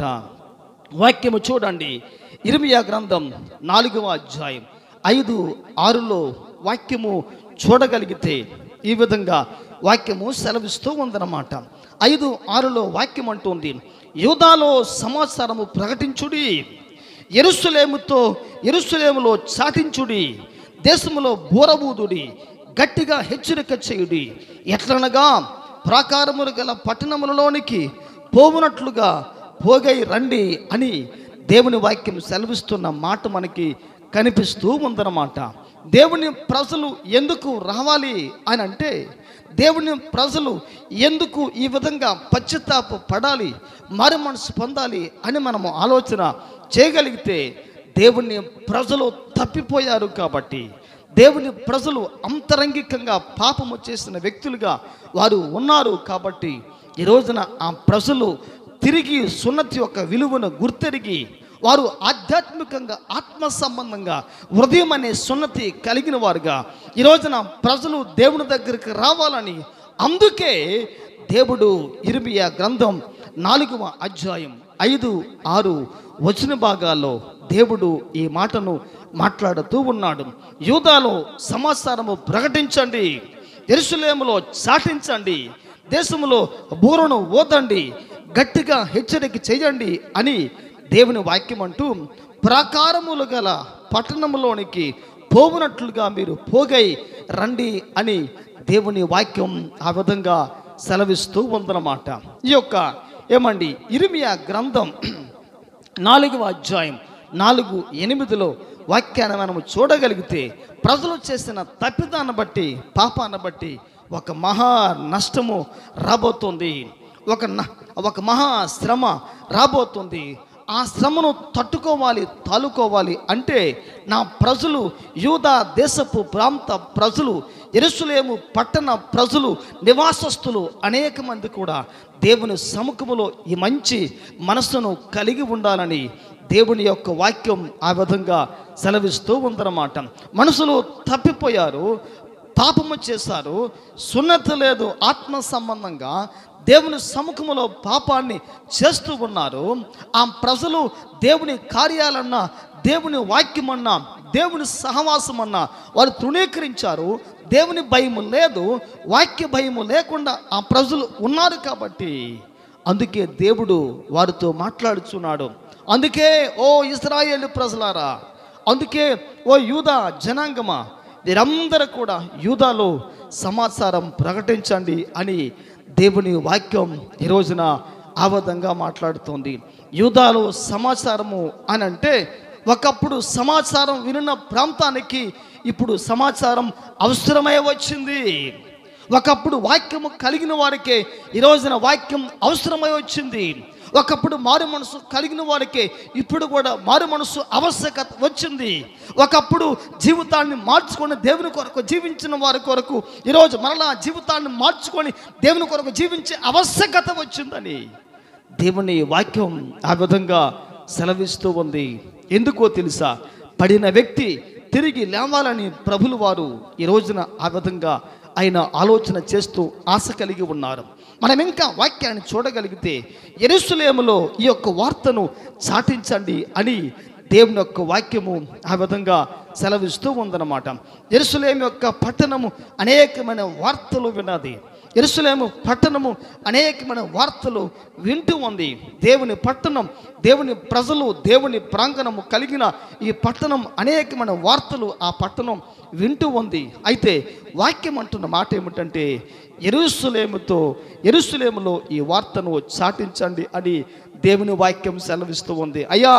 వాక్యము చూడండి ఇరిమియా గ్రంథం నాలుగవ అధ్యాయం ఐదు ఆరులో వాక్యము చూడగలిగితే ఈ విధంగా వాక్యము సెలవిస్తూ ఉందన్నమాట ఐదు ఆరులో వాక్యం అంటుంది యూదాలో సమాచారము ప్రకటించుడి ఎరుసలేముతో ఎరుసలేములో చాటించుడి దేశములో బూరబూదుడి గట్టిగా హెచ్చరిక చేయుడి ఎట్లనగా ప్రాకారములు గల పట్టణములలోనికి పోవునట్లుగా పోగై రండి అని దేవుని వాక్యం సెలవిస్తున్న మాట మనకి కనిపిస్తూ ఉందన్నమాట దేవుని ప్రజలు ఎందుకు రావాలి అని అంటే దేవుని ప్రజలు ఎందుకు ఈ విధంగా పశ్చాత్తాప పడాలి మారు మనసు పొందాలి అని మనము ఆలోచన చేయగలిగితే దేవుని ప్రజలు తప్పిపోయారు కాబట్టి దేవుని ప్రజలు అంతరంగికంగా పాపము చేసిన వ్యక్తులుగా వారు ఉన్నారు కాబట్టి ఈ రోజున ఆ ప్రజలు తిరిగి సున్నతి యొక్క విలువను గుర్తెరిగి వారు ఆధ్యాత్మికంగా ఆత్మ సంబంధంగా హృదయం అనే సున్నతి కలిగిన వారుగా ఈ రోజున ప్రజలు దేవుని దగ్గరికి రావాలని అందుకే దేవుడు ఇరిమియా గ్రంథం నాలుగవ అధ్యాయం ఐదు ఆరు వచన భాగాల్లో దేవుడు ఈ మాటను మాట్లాడుతూ ఉన్నాడు యూదాలో సమాచారము ప్రకటించండి ఎరుసలేములో చాటించండి దేశములో బూరను ఓదండి గట్టిగా హెచ్చరిక చేయండి అని దేవుని వాక్యం అంటూ ప్రాకారములు గల పట్టణములోనికి పోవునట్లుగా మీరు పోగై రండి అని దేవుని వాక్యం ఆ విధంగా సెలవిస్తూ ఉందన్నమాట ఈ యొక్క ఏమండి ఇరిమియా గ్రంథం నాలుగవ అధ్యాయం నాలుగు ఎనిమిదిలో వాక్యాన్ని మనము చూడగలిగితే ప్రజలు చేసిన తప్పిదాన్ని బట్టి పాపాన్ని బట్టి ఒక మహా నష్టము రాబోతుంది ఒక న- ఒక మహా శ్రమ రాబోతుంది ఆ శ్రమను తట్టుకోవాలి తాలుకోవాలి అంటే నా ప్రజలు యూదా దేశపు ప్రాంత ప్రజలు ఎరుసలేము పట్టణ ప్రజలు నివాసస్తులు అనేక మంది కూడా దేవుని సముఖములో ఈ మంచి మనస్సును కలిగి ఉండాలని దేవుని యొక్క వాక్యం ఆ విధంగా సెలవిస్తూ ఉందన్నమాట మనుషులు తప్పిపోయారు పాపము చేశారు సున్నతి లేదు ఆత్మ సంబంధంగా దేవుని సముఖములో పాపాన్ని చేస్తూ ఉన్నారు ఆ ప్రజలు దేవుని కార్యాలన్నా దేవుని వాక్యమన్నా దేవుని సహవాసం అన్నా వారు తృణీకరించారు దేవుని భయము లేదు వాక్య భయము లేకుండా ఆ ప్రజలు ఉన్నారు కాబట్టి అందుకే దేవుడు వారితో మాట్లాడుచున్నాడు అందుకే ఓ ఇస్రాయేల్ ప్రజలారా అందుకే ఓ యూదా జనాంగమా వీరందరూ కూడా యూదాలో సమాచారం ప్రకటించండి అని దేవుని వాక్యం ఈ రోజున ఆ విధంగా మాట్లాడుతోంది యూదాలో సమాచారము అని అంటే ఒకప్పుడు సమాచారం వినిన ప్రాంతానికి ఇప్పుడు సమాచారం అవసరమై వచ్చింది ఒకప్పుడు వాక్యము కలిగిన వారికే ఈ రోజున వాక్యం అవసరమై వచ్చింది ఒకప్పుడు మారు మనసు కలిగిన వారికే ఇప్పుడు కూడా మారు మనసు ఆవశ్యకత వచ్చింది ఒకప్పుడు జీవితాన్ని మార్చుకొని దేవుని కొరకు జీవించిన వారి కొరకు ఈరోజు మరలా జీవితాన్ని మార్చుకొని దేవుని కొరకు జీవించే ఆవశ్యకత వచ్చిందని దేవుని వాక్యం ఆ విధంగా సెలవిస్తూ ఉంది ఎందుకో తెలుసా పడిన వ్యక్తి తిరిగి లేవాలని ప్రభులు వారు ఈ రోజున ఆ విధంగా ఆయన ఆలోచన చేస్తూ ఆశ కలిగి ఉన్నారు మనం ఇంకా వాక్యాన్ని చూడగలిగితే ఎరుసలేములో ఈ యొక్క వార్తను చాటించండి అని దేవుని యొక్క వాక్యము ఆ విధంగా సెలవిస్తూ ఉందన్నమాట ఎరుసలేం యొక్క పట్టణము అనేకమైన వార్తలు విన్నది ఎరుసలేము పట్టణము అనేకమైన వార్తలు వింటూ ఉంది దేవుని పట్టణం దేవుని ప్రజలు దేవుని ప్రాంగణము కలిగిన ఈ పట్టణం అనేకమైన వార్తలు ఆ పట్టణం వింటూ ఉంది అయితే వాక్యం అంటున్న మాట ఏమిటంటే ఎరుసలేముతో ఎరుసలేములో ఈ వార్తను చాటించండి అని దేవుని వాక్యం సెలవిస్తూ ఉంది అయ్యా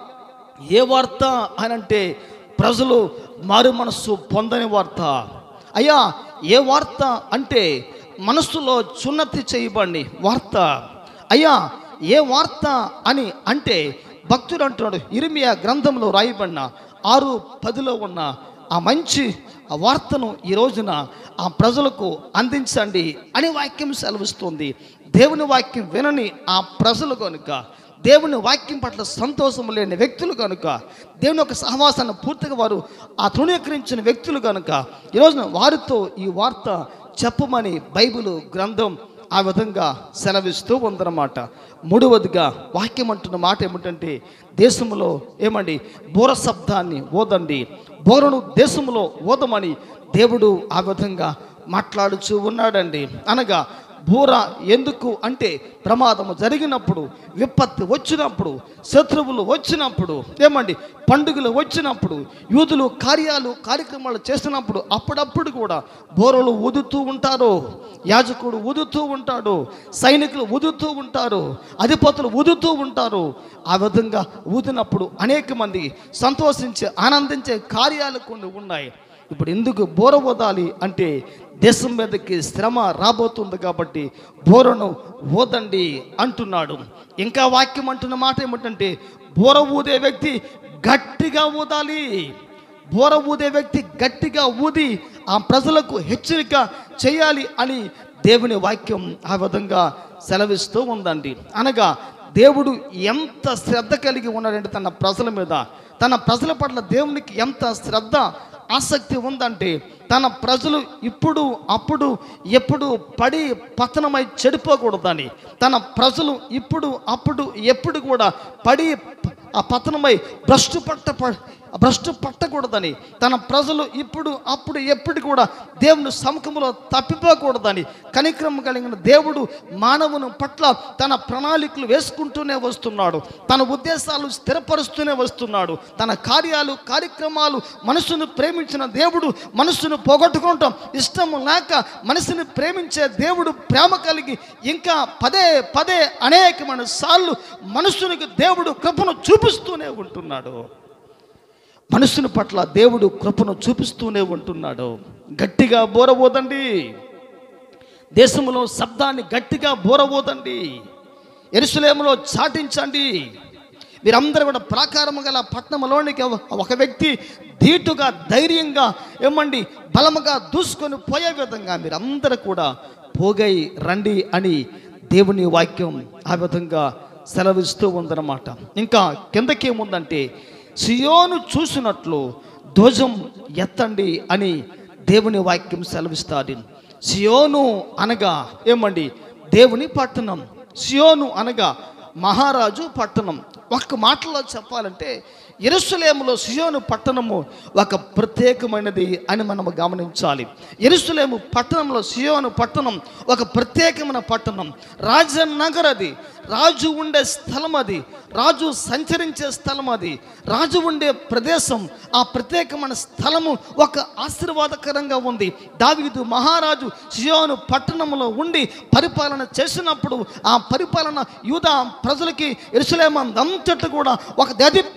ఏ వార్త అని అంటే ప్రజలు మారు మనస్సు పొందని వార్త అయ్యా ఏ వార్త అంటే మనస్సులో చున్నతి చేయబడి వార్త అయ్యా ఏ వార్త అని అంటే భక్తుడు అంటున్నాడు ఇరిమియా గ్రంథంలో రాయబడిన ఆరు పదిలో ఉన్న ఆ మంచి ఆ వార్తను ఈ రోజున ఆ ప్రజలకు అందించండి అని వాక్యం సెలవిస్తుంది దేవుని వాక్యం వినని ఆ ప్రజలు కనుక దేవుని వాక్యం పట్ల సంతోషం లేని వ్యక్తులు కనుక దేవుని యొక్క సహవాసాన్ని పూర్తిగా వారు ఆ తృణీకరించిన వ్యక్తులు కనుక ఈరోజున వారితో ఈ వార్త చెప్పమని బైబిల్ గ్రంథం ఆ విధంగా సెలవిస్తూ ఉందన్నమాట మూడవదిగా వాక్యం అంటున్న మాట ఏమిటంటే దేశంలో ఏమండి బోర శబ్దాన్ని ఓదండి బోరను దేశంలో ఓదమని దేవుడు ఆ విధంగా మాట్లాడుచూ ఉన్నాడండి అనగా బూర ఎందుకు అంటే ప్రమాదము జరిగినప్పుడు విపత్తు వచ్చినప్పుడు శత్రువులు వచ్చినప్పుడు ఏమండి పండుగలు వచ్చినప్పుడు యూదులు కార్యాలు కార్యక్రమాలు చేస్తున్నప్పుడు అప్పుడప్పుడు కూడా బోరలు ఊదుతూ ఉంటారు యాజకుడు ఊదుతూ ఉంటాడు సైనికులు ఊదుతూ ఉంటారు అధిపతులు ఊదుతూ ఉంటారు ఆ విధంగా ఊదినప్పుడు అనేక మంది సంతోషించే ఆనందించే కార్యాలు కొన్ని ఉన్నాయి ఇప్పుడు ఎందుకు బోర ఓదాలి అంటే దేశం మీదకి శ్రమ రాబోతుంది కాబట్టి బోరను ఓదండి అంటున్నాడు ఇంకా వాక్యం అంటున్న మాట ఏమిటంటే బోర ఊదే వ్యక్తి గట్టిగా ఊదాలి బోర ఊదే వ్యక్తి గట్టిగా ఊది ఆ ప్రజలకు హెచ్చరిక చేయాలి అని దేవుని వాక్యం ఆ విధంగా సెలవిస్తూ ఉందండి అనగా దేవుడు ఎంత శ్రద్ధ కలిగి ఉన్నాడంటే తన ప్రజల మీద తన ప్రజల పట్ల దేవునికి ఎంత శ్రద్ధ ఆసక్తి ఉందంటే తన ప్రజలు ఇప్పుడు అప్పుడు ఎప్పుడు పడి పతనమై చెడిపోకూడదని తన ప్రజలు ఇప్పుడు అప్పుడు ఎప్పుడు కూడా పడి ఆ పతనమై భ్రష్టు పట్ట ప- భ్రష్టు పట్టకూడదని తన ప్రజలు ఇప్పుడు అప్పుడు ఎప్పుడు కూడా దేవుని సముఖంలో తప్పిపోకూడదని కనిక్రమ కలిగిన దేవుడు మానవుని పట్ల తన ప్రణాళికలు వేసుకుంటూనే వస్తున్నాడు తన ఉద్దేశాలు స్థిరపరుస్తూనే వస్తున్నాడు తన కార్యాలు కార్యక్రమాలు మనసును ప్రేమించిన దేవుడు మనసును పోగొట్టుకుంటాం ఇష్టం లేక మనసుని ప్రేమించే దేవుడు ప్రేమ కలిగి ఇంకా పదే పదే అనేకమైన సార్లు మనుషునికి దేవుడు కృపను చూపిస్తూనే ఉంటున్నాడు మనుషుని పట్ల దేవుడు కృపను చూపిస్తూనే ఉంటున్నాడు గట్టిగా బోరబోదండి దేశంలో శబ్దాన్ని గట్టిగా బోరబోదండి ఎరుసలేములో చాటించండి మీరందరూ కూడా ప్రాకారము గల పట్టణంలోనికి ఒక వ్యక్తి ధీటుగా ధైర్యంగా ఏమండి బలముగా దూసుకొని పోయే విధంగా మీరందరూ కూడా పోగై రండి అని దేవుని వాక్యం ఆ విధంగా సెలవిస్తూ ఉందన్నమాట ఇంకా కిందకి ఏముందంటే సియోను చూసినట్లు ధ్వజం ఎత్తండి అని దేవుని వాక్యం సెలవిస్తాడు సియోను అనగా ఏమండి దేవుని పట్టణం సియోను అనగా మహారాజు పట్టణం ఒక్క మాటలో చెప్పాలంటే ఎరుసలేములో సియోను పట్టణము ఒక ప్రత్యేకమైనది అని మనము గమనించాలి ఎరుసలేము పట్టణంలో సియోను పట్టణం ఒక ప్రత్యేకమైన పట్టణం రాజనగర్ అది రాజు ఉండే స్థలం అది రాజు సంచరించే స్థలం అది రాజు ఉండే ప్రదేశం ఆ ప్రత్యేకమైన స్థలము ఒక ఆశీర్వాదకరంగా ఉంది దావీదు మహారాజు సియోను పట్టణంలో ఉండి పరిపాలన చేసినప్పుడు ఆ పరిపాలన యూదా ప్రజలకి ఎరుసలేమంతటి కూడా ఒక దేదీప్యమానంగా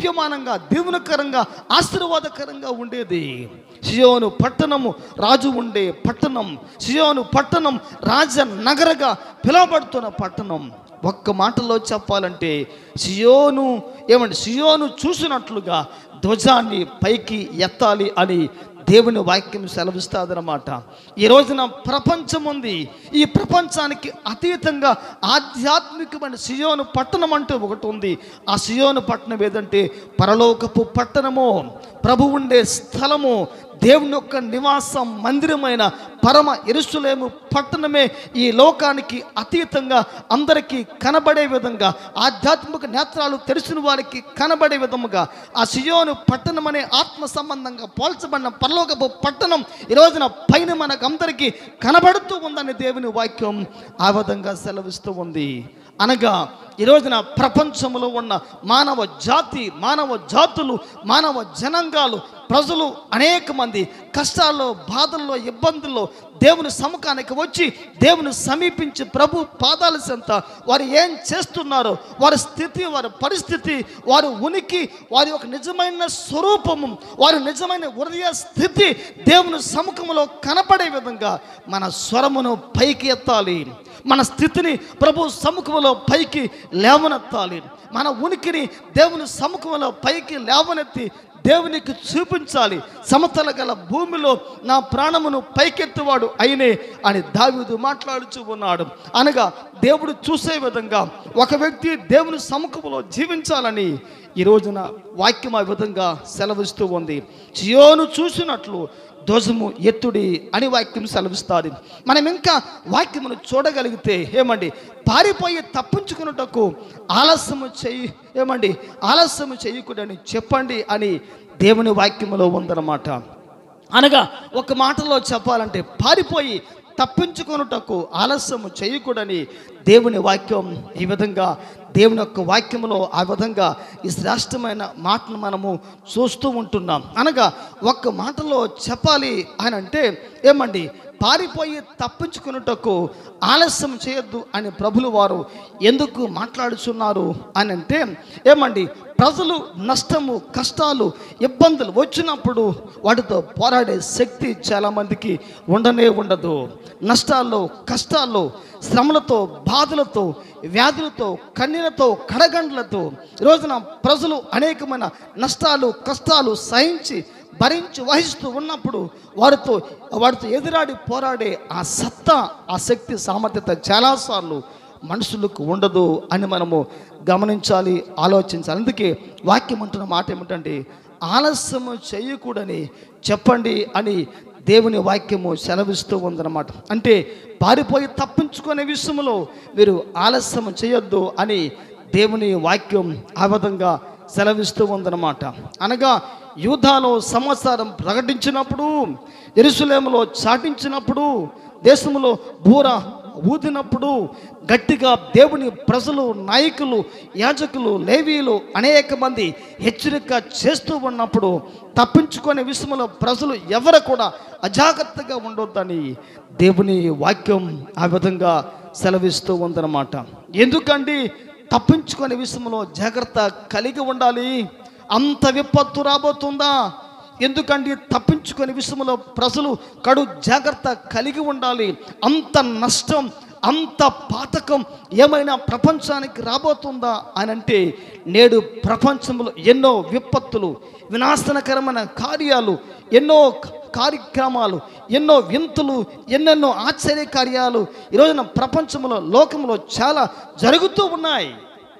ఆనందకరంగా దీవెనకరంగా ఆశీర్వాదకరంగా ఉండేది సియోను పట్టణము రాజు ఉండే పట్టణం సియోను పట్టణం రాజ నగరగా పిలువబడుతున్న పట్టణం ఒక్క మాటలో చెప్పాలంటే సియోను ఏమంటే సియోను చూసినట్లుగా ధ్వజాన్ని పైకి ఎత్తాలి అని దేవుని వాక్యం సెలవిస్తాదన్నమాట ఈ రోజున ప్రపంచం ఉంది ఈ ప్రపంచానికి అతీతంగా ఆధ్యాత్మికమైన సియోను పట్టణం అంటూ ఒకటి ఉంది ఆ సియోను పట్టణం ఏదంటే పరలోకపు పట్టణము ప్రభు ఉండే స్థలము దేవుని యొక్క నివాసం మందిరమైన పరమ ఎరుసులేము పట్టణమే ఈ లోకానికి అతీతంగా అందరికీ కనబడే విధంగా ఆధ్యాత్మిక నేత్రాలు తెరిచిన వారికి కనబడే విధముగా ఆ సియోను పట్టణం అనే ఆత్మ సంబంధంగా పోల్చబడిన పరలోకపు పట్టణం ఈ రోజున పైన మనకు అందరికీ కనబడుతూ ఉందని దేవుని వాక్యం ఆ విధంగా సెలవిస్తూ ఉంది అనగా ఈ రోజున ప్రపంచంలో ఉన్న మానవ జాతి మానవ జాతులు మానవ జనాంగాలు ప్రజలు అనేక మంది కష్టాల్లో బాధల్లో ఇబ్బందుల్లో దేవుని సముఖానికి వచ్చి దేవుని సమీపించి ప్రభు పాదాల చెంత వారు ఏం చేస్తున్నారో వారి స్థితి వారి పరిస్థితి వారి ఉనికి వారి యొక్క నిజమైన స్వరూపము వారి నిజమైన హృదయ స్థితి దేవుని సముఖంలో కనపడే విధంగా మన స్వరమును పైకి ఎత్తాలి మన స్థితిని ప్రభు సముఖంలో పైకి లేవనెత్తాలి మన ఉనికిని దేవుని సముఖంలో పైకి లేవనెత్తి దేవునికి చూపించాలి సమతల గల భూమిలో నా ప్రాణమును పైకెత్తువాడు అయినే అని దావీదు మాట్లాడుచూ ఉన్నాడు అనగా దేవుడు చూసే విధంగా ఒక వ్యక్తి దేవుని సముఖంలో జీవించాలని ఈ రోజున వాక్యం ఆ విధంగా సెలవిస్తూ ఉంది చియోను చూసినట్లు ధ్వజము ఎత్తుడి అని వాక్యం సెలవిస్తుంది మనం ఇంకా వాక్యమును చూడగలిగితే ఏమండి పారిపోయి తప్పించుకున్నటకు ఆలస్యము చెయ్యి ఏమండి ఆలస్యము చేయకూడని చెప్పండి అని దేవుని వాక్యములో ఉందన్నమాట అనగా ఒక మాటలో చెప్పాలంటే పారిపోయి తప్పించుకొనుటకు ఆలస్యము చేయకూడని దేవుని వాక్యం ఈ విధంగా దేవుని యొక్క వాక్యములో ఆ విధంగా ఈ శ్రేష్టమైన మాటను మనము చూస్తూ ఉంటున్నాం అనగా ఒక్క మాటలో చెప్పాలి అని అంటే ఏమండి పారిపోయి తప్పించుకున్నటకు ఆలస్యం చేయొద్దు అని ప్రభులు వారు ఎందుకు మాట్లాడుచున్నారు అని అంటే ఏమండి ప్రజలు నష్టము కష్టాలు ఇబ్బందులు వచ్చినప్పుడు వాటితో పోరాడే శక్తి చాలామందికి ఉండనే ఉండదు నష్టాల్లో కష్టాల్లో శ్రమలతో బాధలతో వ్యాధులతో కన్నీలతో కడగండ్లతో ఈ రోజున ప్రజలు అనేకమైన నష్టాలు కష్టాలు సహించి భరించి వహిస్తూ ఉన్నప్పుడు వారితో వారితో ఎదురాడి పోరాడే ఆ సత్తా ఆ శక్తి సామర్థ్యత చాలాసార్లు మనుషులకు ఉండదు అని మనము గమనించాలి ఆలోచించాలి అందుకే వాక్యం అంటున్న మాట ఏమిటంటే ఆలస్యము చేయకూడని చెప్పండి అని దేవుని వాక్యము సెలవిస్తూ ఉందన్నమాట అంటే పారిపోయి తప్పించుకునే విషయంలో మీరు ఆలస్యం చేయొద్దు అని దేవుని వాక్యం ఆ విధంగా సెలవిస్తూ ఉందన్నమాట అనగా యూధాలో సమాచారం ప్రకటించినప్పుడు ఎరుసలేములో చాటించినప్పుడు దేశంలో బూర ఊదినప్పుడు గట్టిగా దేవుని ప్రజలు నాయకులు యాజకులు లేవీలు అనేక మంది హెచ్చరిక చేస్తూ ఉన్నప్పుడు తప్పించుకునే విషయంలో ప్రజలు ఎవరు కూడా అజాగ్రత్తగా ఉండొద్దని దేవుని వాక్యం ఆ విధంగా సెలవిస్తూ ఉందన్నమాట ఎందుకండి తప్పించుకునే విషయంలో జాగ్రత్త కలిగి ఉండాలి అంత విపత్తు రాబోతుందా ఎందుకంటే తప్పించుకునే విషయంలో ప్రజలు కడు జాగ్రత్త కలిగి ఉండాలి అంత నష్టం అంత పాతకం ఏమైనా ప్రపంచానికి రాబోతుందా అని అంటే నేడు ప్రపంచంలో ఎన్నో విపత్తులు వినాశనకరమైన కార్యాలు ఎన్నో కార్యక్రమాలు ఎన్నో వింతులు ఎన్నెన్నో ఆశ్చర్య కార్యాలు ఈరోజున ప్రపంచంలో లోకంలో చాలా జరుగుతూ ఉన్నాయి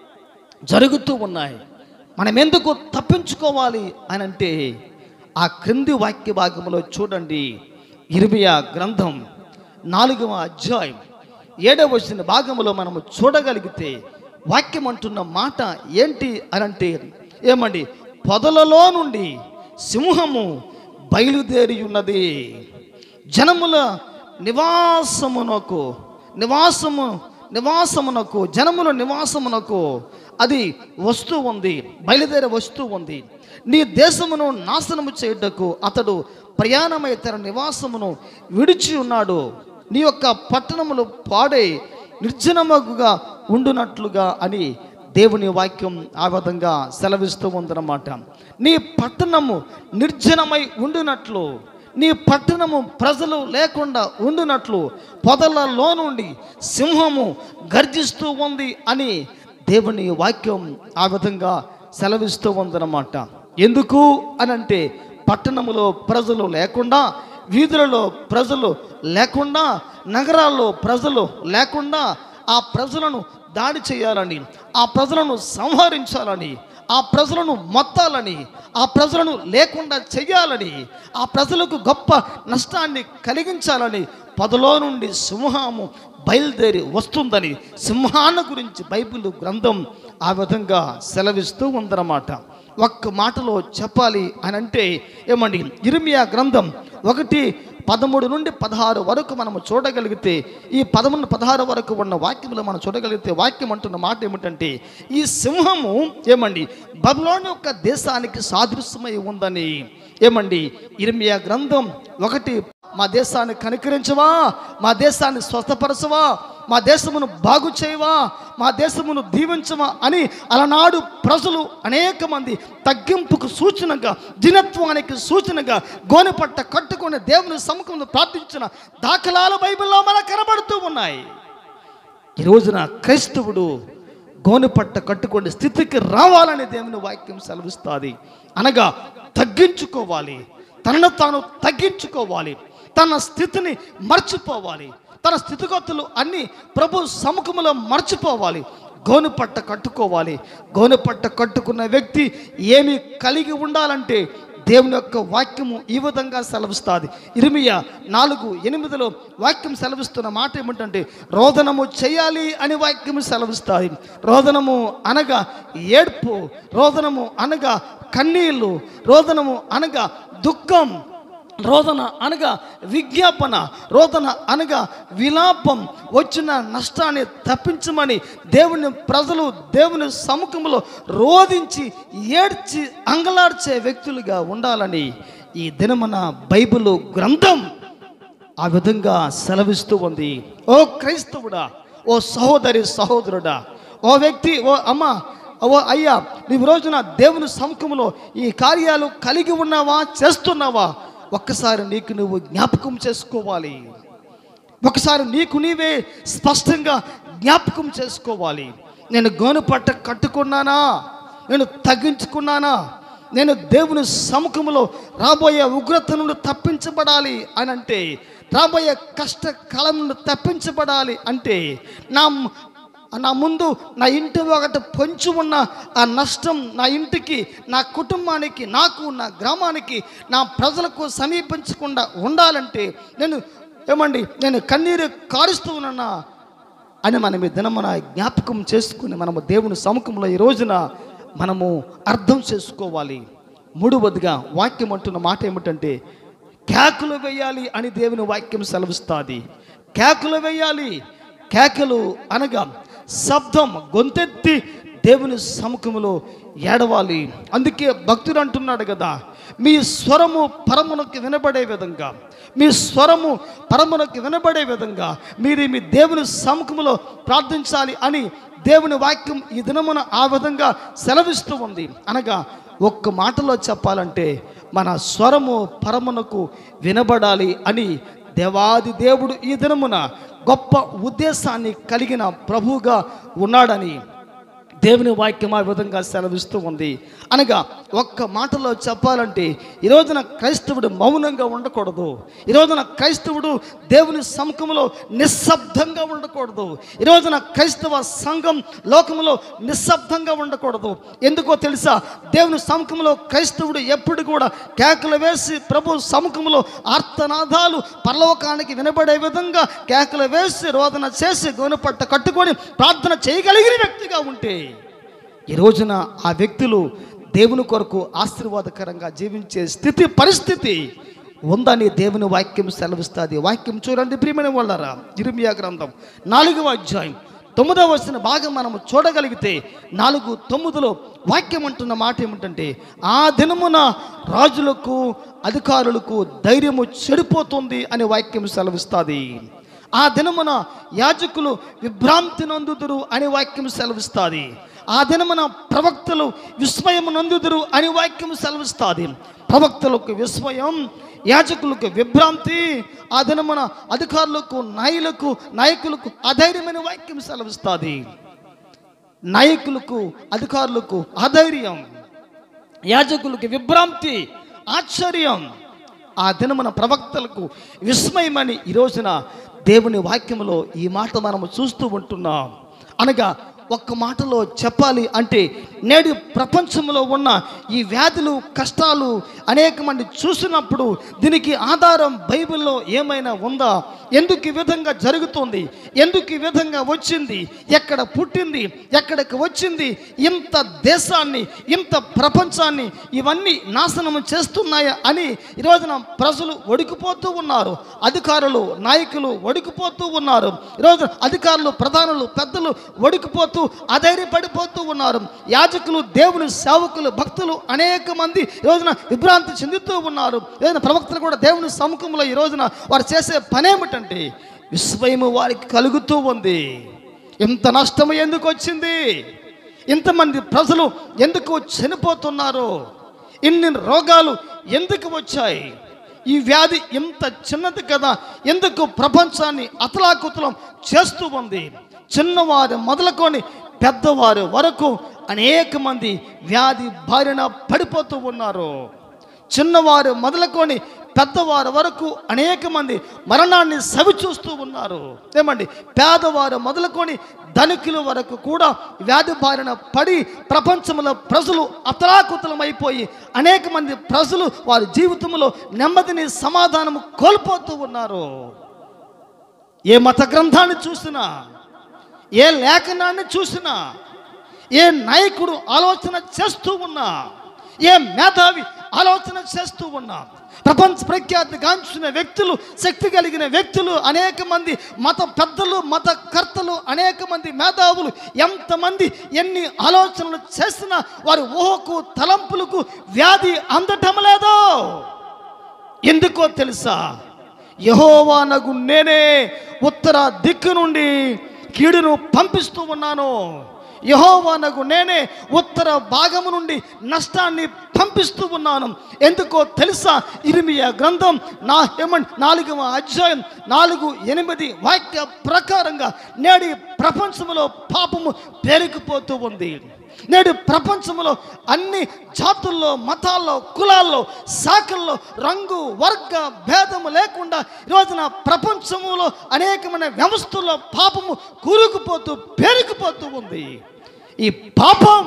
జరుగుతూ ఉన్నాయి మనం ఎందుకు తప్పించుకోవాలి అని అంటే ఆ క్రింది వాక్య భాగంలో చూడండి ఇర్మియా గ్రంథం నాలుగవ అధ్యాయం ఏడవ వచ్చిన భాగంలో మనము చూడగలిగితే వాక్యం అంటున్న మాట ఏంటి అని అంటే ఏమండి పొదలలో నుండి సింహము బయలుదేరి ఉన్నది జనముల నివాసమునకు నివాసము నివాసమునకు జనముల నివాసమునకు అది వస్తూ ఉంది బయలుదేరి వస్తూ ఉంది నీ దేశమును నాశనము చేయుటకు అతడు ప్రయాణమై తన నివాసమును విడిచి ఉన్నాడు నీ యొక్క పట్టణములు పాడై నిర్జనమగుగా ఉండునట్లుగా అని దేవుని వాక్యం ఆ విధంగా సెలవిస్తూ ఉందన్నమాట నీ పట్టణము నిర్జనమై ఉండినట్లు నీ పట్టణము ప్రజలు లేకుండా ఉండినట్లు పొదలలో నుండి సింహము గర్జిస్తూ ఉంది అని దేవుని వాక్యం ఆ విధంగా సెలవిస్తూ ఉందన్నమాట ఎందుకు అని అంటే పట్టణములో ప్రజలు లేకుండా వీధులలో ప్రజలు లేకుండా నగరాల్లో ప్రజలు లేకుండా ఆ ప్రజలను దాడి చేయాలని ఆ ప్రజలను సంహరించాలని ఆ ప్రజలను మొత్తాలని ఆ ప్రజలను లేకుండా చెయ్యాలని ఆ ప్రజలకు గొప్ప నష్టాన్ని కలిగించాలని పదలో నుండి సింహము బయలుదేరి వస్తుందని సింహాన్ని గురించి బైబిల్ గ్రంథం ఆ విధంగా సెలవిస్తూ ఉందన్నమాట ఒక్క మాటలో చెప్పాలి అని అంటే ఏమండి ఇరిమియా గ్రంథం ఒకటి పదమూడు నుండి పదహారు వరకు మనము చూడగలిగితే ఈ పదమూడు పదహారు వరకు ఉన్న వాక్యంలో మనం చూడగలిగితే వాక్యం అంటున్న మాట ఏమిటంటే ఈ సింహము ఏమండి బబులోని యొక్క దేశానికి సాదృశ్యమై ఉందని ఏమండి ఇర్మియా గ్రంథం ఒకటి మా దేశాన్ని కనికరించవా మా దేశాన్ని స్వస్థపరచవా మా దేశమును బాగు చేయవా మా దేశమును దీవించవా అని అలనాడు ప్రజలు అనేక మంది తగ్గింపుకు సూచనగా దినత్వానికి సూచనగా గోనెపట్ట కట్టుకొని దేవుని సముఖంలో ప్రార్థించిన దాఖలాలు బైబిల్లో మనకు కనబడుతూ ఉన్నాయి ఈ రోజున క్రైస్తవుడు గోనెపట్ట కట్టుకునే స్థితికి రావాలని దేవుని వాక్యం సెలవిస్తుంది అనగా తగ్గించుకోవాలి తనను తాను తగ్గించుకోవాలి తన స్థితిని మర్చిపోవాలి తన స్థితిగతులు అన్నీ ప్రభు సముఖంలో మర్చిపోవాలి గోనెపట్ట కట్టుకోవాలి గోనెపట్ట కట్టుకున్న వ్యక్తి ఏమి కలిగి ఉండాలంటే దేవుని యొక్క వాక్యము ఈ విధంగా సెలవిస్తుంది ఇరిమియా నాలుగు ఎనిమిదిలో వాక్యం సెలవిస్తున్న మాట ఏమిటంటే రోదనము చేయాలి అని వాక్యము సెలవిస్తుంది రోదనము అనగా ఏడ్పు రోదనము అనగా కన్నీళ్ళు రోదనము అనగా దుఃఖం రోదన అనగా విజ్ఞాపన రోదన అనగా విలాపం వచ్చిన నష్టాన్ని తప్పించమని దేవుని ప్రజలు దేవుని సముఖంలో రోధించి ఏడ్చి అంగలార్చే వ్యక్తులుగా ఉండాలని ఈ దినమన బైబిల్ గ్రంథం ఆ విధంగా సెలవిస్తూ ఉంది ఓ క్రైస్తవుడా ఓ సహోదరి సహోదరుడా ఓ వ్యక్తి ఓ అమ్మ ఓ అయ్యా నీవు రోజున దేవుని సముఖంలో ఈ కార్యాలు కలిగి ఉన్నావా చేస్తున్నావా ఒక్కసారి నీకు నువ్వు జ్ఞాపకం చేసుకోవాలి ఒకసారి నీకు నీవే స్పష్టంగా జ్ఞాపకం చేసుకోవాలి నేను గోనుపట్ట కట్టుకున్నానా నేను తగ్గించుకున్నానా నేను దేవుని సముఖంలో రాబోయే ఉగ్రత నుండి తప్పించబడాలి అని అంటే రాబోయే కష్టకాలం నుండి తప్పించబడాలి అంటే నా నా ముందు నా ఇంటి ఒకటి పొంచి ఉన్న ఆ నష్టం నా ఇంటికి నా కుటుంబానికి నాకు నా గ్రామానికి నా ప్రజలకు సమీపించకుండా ఉండాలంటే నేను ఏమండి నేను కన్నీరు కారుస్తూ ఉన్నానా అని మనం ఈ దినమున జ్ఞాపకం చేసుకుని మనము దేవుని సముఖంలో ఈ రోజున మనము అర్థం చేసుకోవాలి మూడవదిగా వాక్యం అంటున్న మాట ఏమిటంటే కేకలు వేయాలి అని దేవుని వాక్యం సెలవిస్తుంది కేకలు వేయాలి కేకలు అనగా శబ్దం గొంతెత్తి దేవుని సముఖంలో ఏడవాలి అందుకే భక్తుడు అంటున్నాడు కదా మీ స్వరము పరమునకు వినబడే విధంగా మీ స్వరము పరమునకు వినబడే విధంగా మీరు మీ దేవుని సముఖంలో ప్రార్థించాలి అని దేవుని వాక్యం ఈ దినమున ఆ విధంగా సెలవిస్తూ ఉంది అనగా ఒక్క మాటలో చెప్పాలంటే మన స్వరము పరమునకు వినబడాలి అని దేవాది దేవుడు ఈ దినమున గొప్ప ఉద్దేశాన్ని కలిగిన ప్రభువుగా ఉన్నాడని దేవుని వాక్యం ఆ విధంగా సెలవిస్తూ ఉంది అనగా ఒక్క మాటలో చెప్పాలంటే ఈ రోజున క్రైస్తవుడు మౌనంగా ఉండకూడదు ఈ రోజున క్రైస్తవుడు దేవుని సముఖంలో నిశ్శబ్దంగా ఉండకూడదు ఈ రోజున క్రైస్తవ సంఘం లోకంలో నిశ్శబ్దంగా ఉండకూడదు ఎందుకో తెలుసా దేవుని సముఖంలో క్రైస్తవుడు ఎప్పుడు కూడా కేకలు వేసి ప్రభు సముఖంలో ఆర్తనాదాలు పరలోకానికి వినబడే విధంగా కేకలు వేసి రోదన చేసి గోనపట్ట కట్టుకొని ప్రార్థన చేయగలిగిన వ్యక్తిగా ఉంటే ఈ రోజున ఆ వ్యక్తులు దేవుని కొరకు ఆశీర్వాదకరంగా జీవించే స్థితి పరిస్థితి ఉందని దేవుని వాక్యం సెలవిస్తుంది వాక్యం చూడండి ప్రియమైన వాళ్ళరా ఇరిమియా గ్రంథం నాలుగవ అధ్యాయం తొమ్మిదవ వచ్చిన భాగం మనం చూడగలిగితే నాలుగు తొమ్మిదిలో వాక్యం అంటున్న మాట ఏమిటంటే ఆ దినమున రాజులకు అధికారులకు ధైర్యము చెడిపోతుంది అనే వాక్యం సెలవిస్తుంది ఆ దినమున యాజకులు విభ్రాంతి నందుదురు అనే వాక్యం సెలవిస్తుంది ఆ దినమున ప్రవక్తలు విస్మయం నందుదురు అని వాక్యం సెలవిస్తుంది ప్రవక్తలకు విస్మయం యాజకులకు విభ్రాంతి ఆ దినమున అధికారులకు నాయులకు నాయకులకు అధైర్యమైన వాక్యం సెలవిస్తుంది నాయకులకు అధికారులకు అధైర్యం యాజకులకు విభ్రాంతి ఆశ్చర్యం ఆ దినమున ప్రవక్తలకు విస్మయమని ఈ రోజున దేవుని వాక్యములో ఈ మాట మనము చూస్తూ ఉంటున్నాం అనగా ఒక్క మాటలో చెప్పాలి అంటే నేడు ప్రపంచంలో ఉన్న ఈ వ్యాధులు కష్టాలు అనేక మంది చూసినప్పుడు దీనికి ఆధారం బైబిల్లో ఏమైనా ఉందా ఎందుకు ఈ విధంగా జరుగుతుంది ఎందుకు ఈ విధంగా వచ్చింది ఎక్కడ పుట్టింది ఎక్కడికి వచ్చింది ఇంత దేశాన్ని ఇంత ప్రపంచాన్ని ఇవన్నీ నాశనం చేస్తున్నాయా అని ఈ రోజున ప్రజలు ఒడికిపోతూ ఉన్నారు అధికారులు నాయకులు ఒడికిపోతూ ఉన్నారు ఈరోజు అధికారులు ప్రధానులు పెద్దలు ఒడికిపోతూ అధైర్యపడిపోతూ ఉన్నారు యాజకులు దేవుని సేవకులు భక్తులు అనేక మంది ఈ రోజున విభ్రాంతి చెందుతూ ఉన్నారు ఏదైనా ప్రవక్తలు కూడా దేవుని సముఖంలో ఈ రోజున వారు చేసే పనేమిటంటే విస్మయము వారికి కలుగుతూ ఉంది ఇంత నష్టం ఎందుకు వచ్చింది ఇంతమంది ప్రజలు ఎందుకు చనిపోతున్నారు ఇన్ని రోగాలు ఎందుకు వచ్చాయి ఈ వ్యాధి ఇంత చిన్నది కదా ఎందుకు ప్రపంచాన్ని అతలాకుతలం చేస్తూ ఉంది చిన్నవారు మొదలుకొని పెద్దవారు వరకు అనేక మంది వ్యాధి బారిన పడిపోతూ ఉన్నారు చిన్నవారు మొదలుకొని పెద్దవారు వరకు అనేక మంది మరణాన్ని సవి చూస్తూ ఉన్నారు ఏమండి పేదవారు మొదలుకొని ధనికుల వరకు కూడా వ్యాధి బారిన పడి ప్రపంచంలో ప్రజలు అతలాకుతలమైపోయి అనేక మంది ప్రజలు వారి జీవితంలో నెమ్మదిని సమాధానము కోల్పోతూ ఉన్నారు ఏ మత గ్రంథాన్ని చూసినా ఏ లేఖనాన్ని చూసినా ఏ నాయకుడు ఆలోచన చేస్తూ ఉన్నా ఏ మేధావి ఆలోచన చేస్తూ ఉన్నా ప్రపంచ ప్రఖ్యాతి గాంచిన వ్యక్తులు శక్తి కలిగిన వ్యక్తులు అనేక మంది మత పెద్దలు మత కర్తలు అనేక మంది మేధావులు ఎంతమంది ఎన్ని ఆలోచనలు చేసినా వారి ఊహకు తలంపులకు వ్యాధి అందటం లేదో ఎందుకో తెలుసా యహోవానగు నేనే ఉత్తర దిక్కు నుండి కీడును పంపిస్తూ ఉన్నాను యహోవానగు నేనే ఉత్తర భాగము నుండి నష్టాన్ని పంపిస్తూ ఉన్నాను ఎందుకో తెలుసా ఇరిమియా గ్రంథం నా ఏమండి నాలుగవ అధ్యాయం నాలుగు ఎనిమిది వాక్య ప్రకారంగా నేడి ప్రపంచంలో పాపము పేరుకుపోతూ ఉంది నేడు ప్రపంచంలో అన్ని జాతుల్లో మతాల్లో కులాల్లో శాఖల్లో రంగు వర్గ భేదము లేకుండా ఈ రోజున ప్రపంచములో అనేకమైన వ్యవస్థల్లో పాపము కూరుకుపోతూ పేరుకుపోతూ ఉంది ఈ పాపం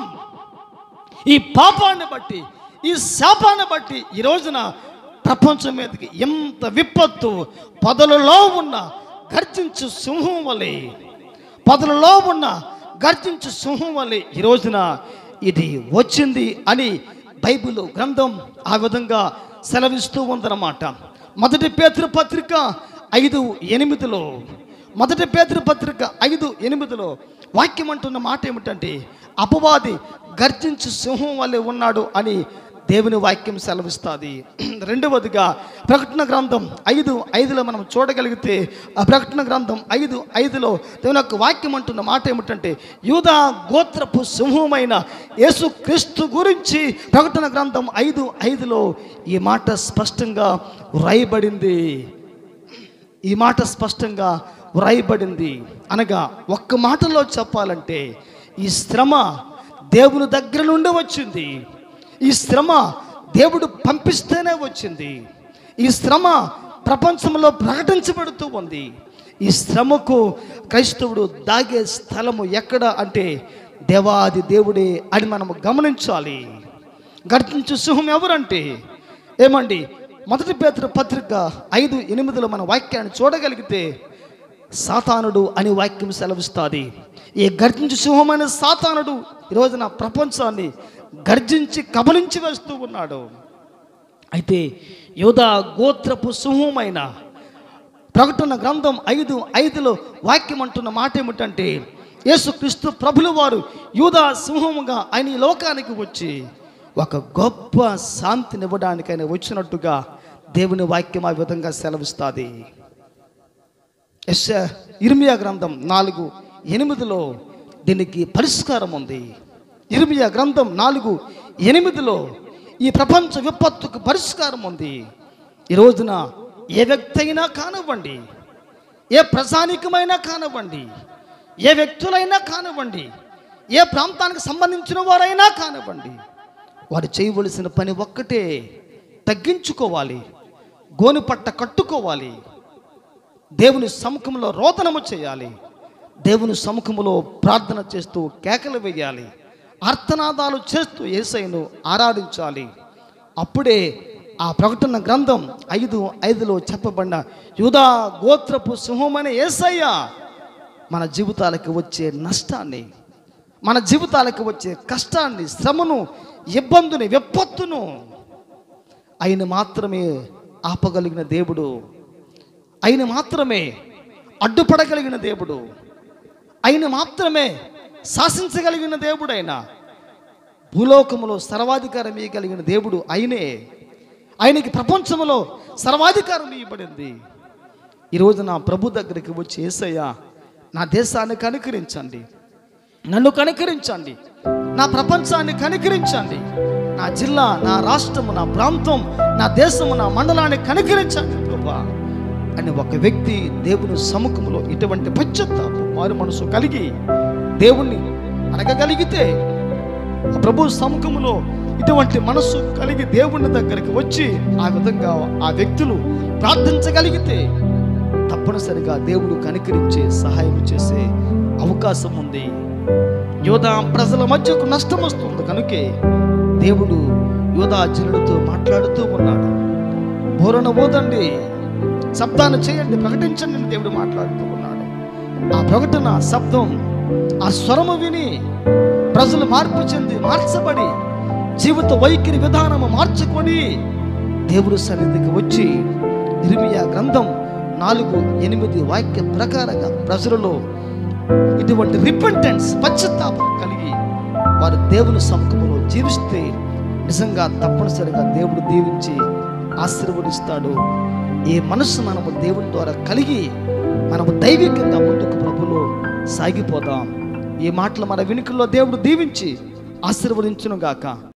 ఈ పాపాన్ని బట్టి ఈ శాపాన్ని బట్టి ఈ రోజున ప్రపంచం మీదకి ఎంత విపత్తు పొదలలో ఉన్న గర్జించు సింహం వలె పొదలలో ఉన్న గర్జించు సింహం వలె ఈ రోజున ఇది వచ్చింది అని బైబిల్ గ్రంథం ఆ విధంగా సెలవిస్తూ ఉందన్నమాట మొదటి పేతృ పత్రిక ఐదు ఎనిమిదిలో మొదటి పేతృ పత్రిక ఐదు ఎనిమిదిలో వాక్యం అంటున్న మాట ఏమిటంటే అపవాది గర్జించు సింహం వల్లే ఉన్నాడు అని దేవుని వాక్యం సెలవిస్తుంది రెండవదిగా ప్రకటన గ్రంథం ఐదు ఐదులో మనం చూడగలిగితే ఆ ప్రకటన గ్రంథం ఐదు ఐదులో దేవుని యొక్క వాక్యం అంటున్న మాట ఏమిటంటే యూదా గోత్రపు సింహమైన యేసు క్రీస్తు గురించి ప్రకటన గ్రంథం ఐదు ఐదులో ఈ మాట స్పష్టంగా వ్రాయబడింది ఈ మాట స్పష్టంగా వ్రాయబడింది అనగా ఒక్క మాటలో చెప్పాలంటే ఈ శ్రమ దేవుని దగ్గర నుండి వచ్చింది ఈ శ్రమ దేవుడు పంపిస్తేనే వచ్చింది ఈ శ్రమ ప్రపంచంలో ప్రకటించబడుతూ ఉంది ఈ శ్రమకు క్రైస్తవుడు దాగే స్థలము ఎక్కడ అంటే దేవాది దేవుడే అని మనము గమనించాలి గర్జించు సింహం ఎవరంటే ఏమండి మొదటి పేతురు పత్రిక ఐదు ఎనిమిదిలో మన వాక్యాన్ని చూడగలిగితే సాతానుడు అని వాక్యం సెలవిస్తుంది ఈ గర్జించు సింహమైన సాతానుడు ఈ రోజున ప్రపంచాన్ని గర్జించి కబలించి వేస్తూ ఉన్నాడు అయితే యోధా గోత్రపు సింహమైన ప్రకటన గ్రంథం ఐదు ఐదులో వాక్యం అంటున్న మాట ఏమిటంటే యేసుక్రీస్తు ప్రభుల వారు యూదా సింహముగా ఆయన ఈ లోకానికి వచ్చి ఒక గొప్ప శాంతినివ్వడానికి ఆయన వచ్చినట్టుగా దేవుని వాక్యం ఆ విధంగా సెలవిస్తుంది ఎస్ ఇర్మియా గ్రంథం నాలుగు ఎనిమిదిలో దీనికి పరిష్కారం ఉంది ఇర్మియా గ్రంథం నాలుగు ఎనిమిదిలో ఈ ప్రపంచ విపత్తుకు పరిష్కారం ఉంది ఈ రోజున ఏ వ్యక్తి అయినా కానివ్వండి ఏ ప్రజానికమైనా కానివ్వండి ఏ వ్యక్తులైనా కానివ్వండి ఏ ప్రాంతానికి సంబంధించిన వారైనా కానివ్వండి వారు చేయవలసిన పని ఒక్కటే తగ్గించుకోవాలి గోనుపట్ట కట్టుకోవాలి దేవుని సముఖంలో రోదనము చేయాలి దేవుని సముఖంలో ప్రార్థన చేస్తూ కేకలు వేయాలి ఆర్తనాదాలు చేస్తూ ఏసైను ఆరాధించాలి అప్పుడే ఆ ప్రకటన గ్రంథం ఐదు ఐదులో చెప్పబడిన యూదా గోత్రపు సింహమైన ఏసయ్య మన జీవితాలకు వచ్చే నష్టాన్ని మన జీవితాలకు వచ్చే కష్టాన్ని శ్రమను ఇబ్బందిని విపత్తును ఆయన మాత్రమే ఆపగలిగిన దేవుడు ఆయన మాత్రమే అడ్డుపడగలిగిన దేవుడు ఆయన మాత్రమే శాసించగలిగిన దేవుడు ఆయన భూలోకములో సర్వాధికారం ఇవ్వగలిగిన దేవుడు ఆయనే ఆయనకి ప్రపంచంలో సర్వాధికారం ఇవ్వబడింది ఈరోజు నా ప్రభు దగ్గరికి వచ్చి ఏసయ్యా నా దేశాన్ని కనుకరించండి నన్ను కనుకరించండి నా ప్రపంచాన్ని కనుకరించండి నా జిల్లా నా రాష్ట్రము నా ప్రాంతం నా దేశము నా మండలాన్ని కనుకరించండి ప్రభా అని ఒక వ్యక్తి దేవుని సముఖంలో ఇటువంటి పశ్చాత్తాపం మారు మనసు కలిగి దేవుణ్ణి అడగగలిగితే ఆ ప్రభు సముఖములో ఇటువంటి మనస్సు కలిగి దేవుని దగ్గరికి వచ్చి ఆ విధంగా ఆ వ్యక్తులు ప్రార్థించగలిగితే తప్పనిసరిగా దేవుడు కనికరించే సహాయం చేసే అవకాశం ఉంది యోధా ప్రజల మధ్యకు నష్టం వస్తుంది కనుకే దేవుడు యోధా జనులతో మాట్లాడుతూ ఉన్నాడు బోరణ పోదండి శబ్దాన్ని చేయండి ప్రకటించండి అని దేవుడు మాట్లాడుతూ ఉన్నాడు ఆ ప్రకటన శబ్దం ఆ స్వరము విని ప్రజలు మార్పు చెంది మార్చబడి జీవిత వైఖరి విధానము మార్చుకొని దేవుడు సన్నిధికి వచ్చి ఇరిమియా గ్రంథం నాలుగు ఎనిమిది వాక్య ప్రకారంగా ప్రజలలో ఇటువంటి రిపెంటెన్స్ పశ్చాత్తాపం కలిగి వారు దేవుని సముఖంలో జీవిస్తే నిజంగా తప్పనిసరిగా దేవుడు దీవించి ఆశీర్వదిస్తాడు ఈ మనస్సు మనము దేవుని ద్వారా కలిగి మనము దైవికంగా ముందుకు ప్రభులో సాగిపోదాం ఈ మాటలు మన వినికిల్లో దేవుడు దీవించి ఆశీర్వదించును గాక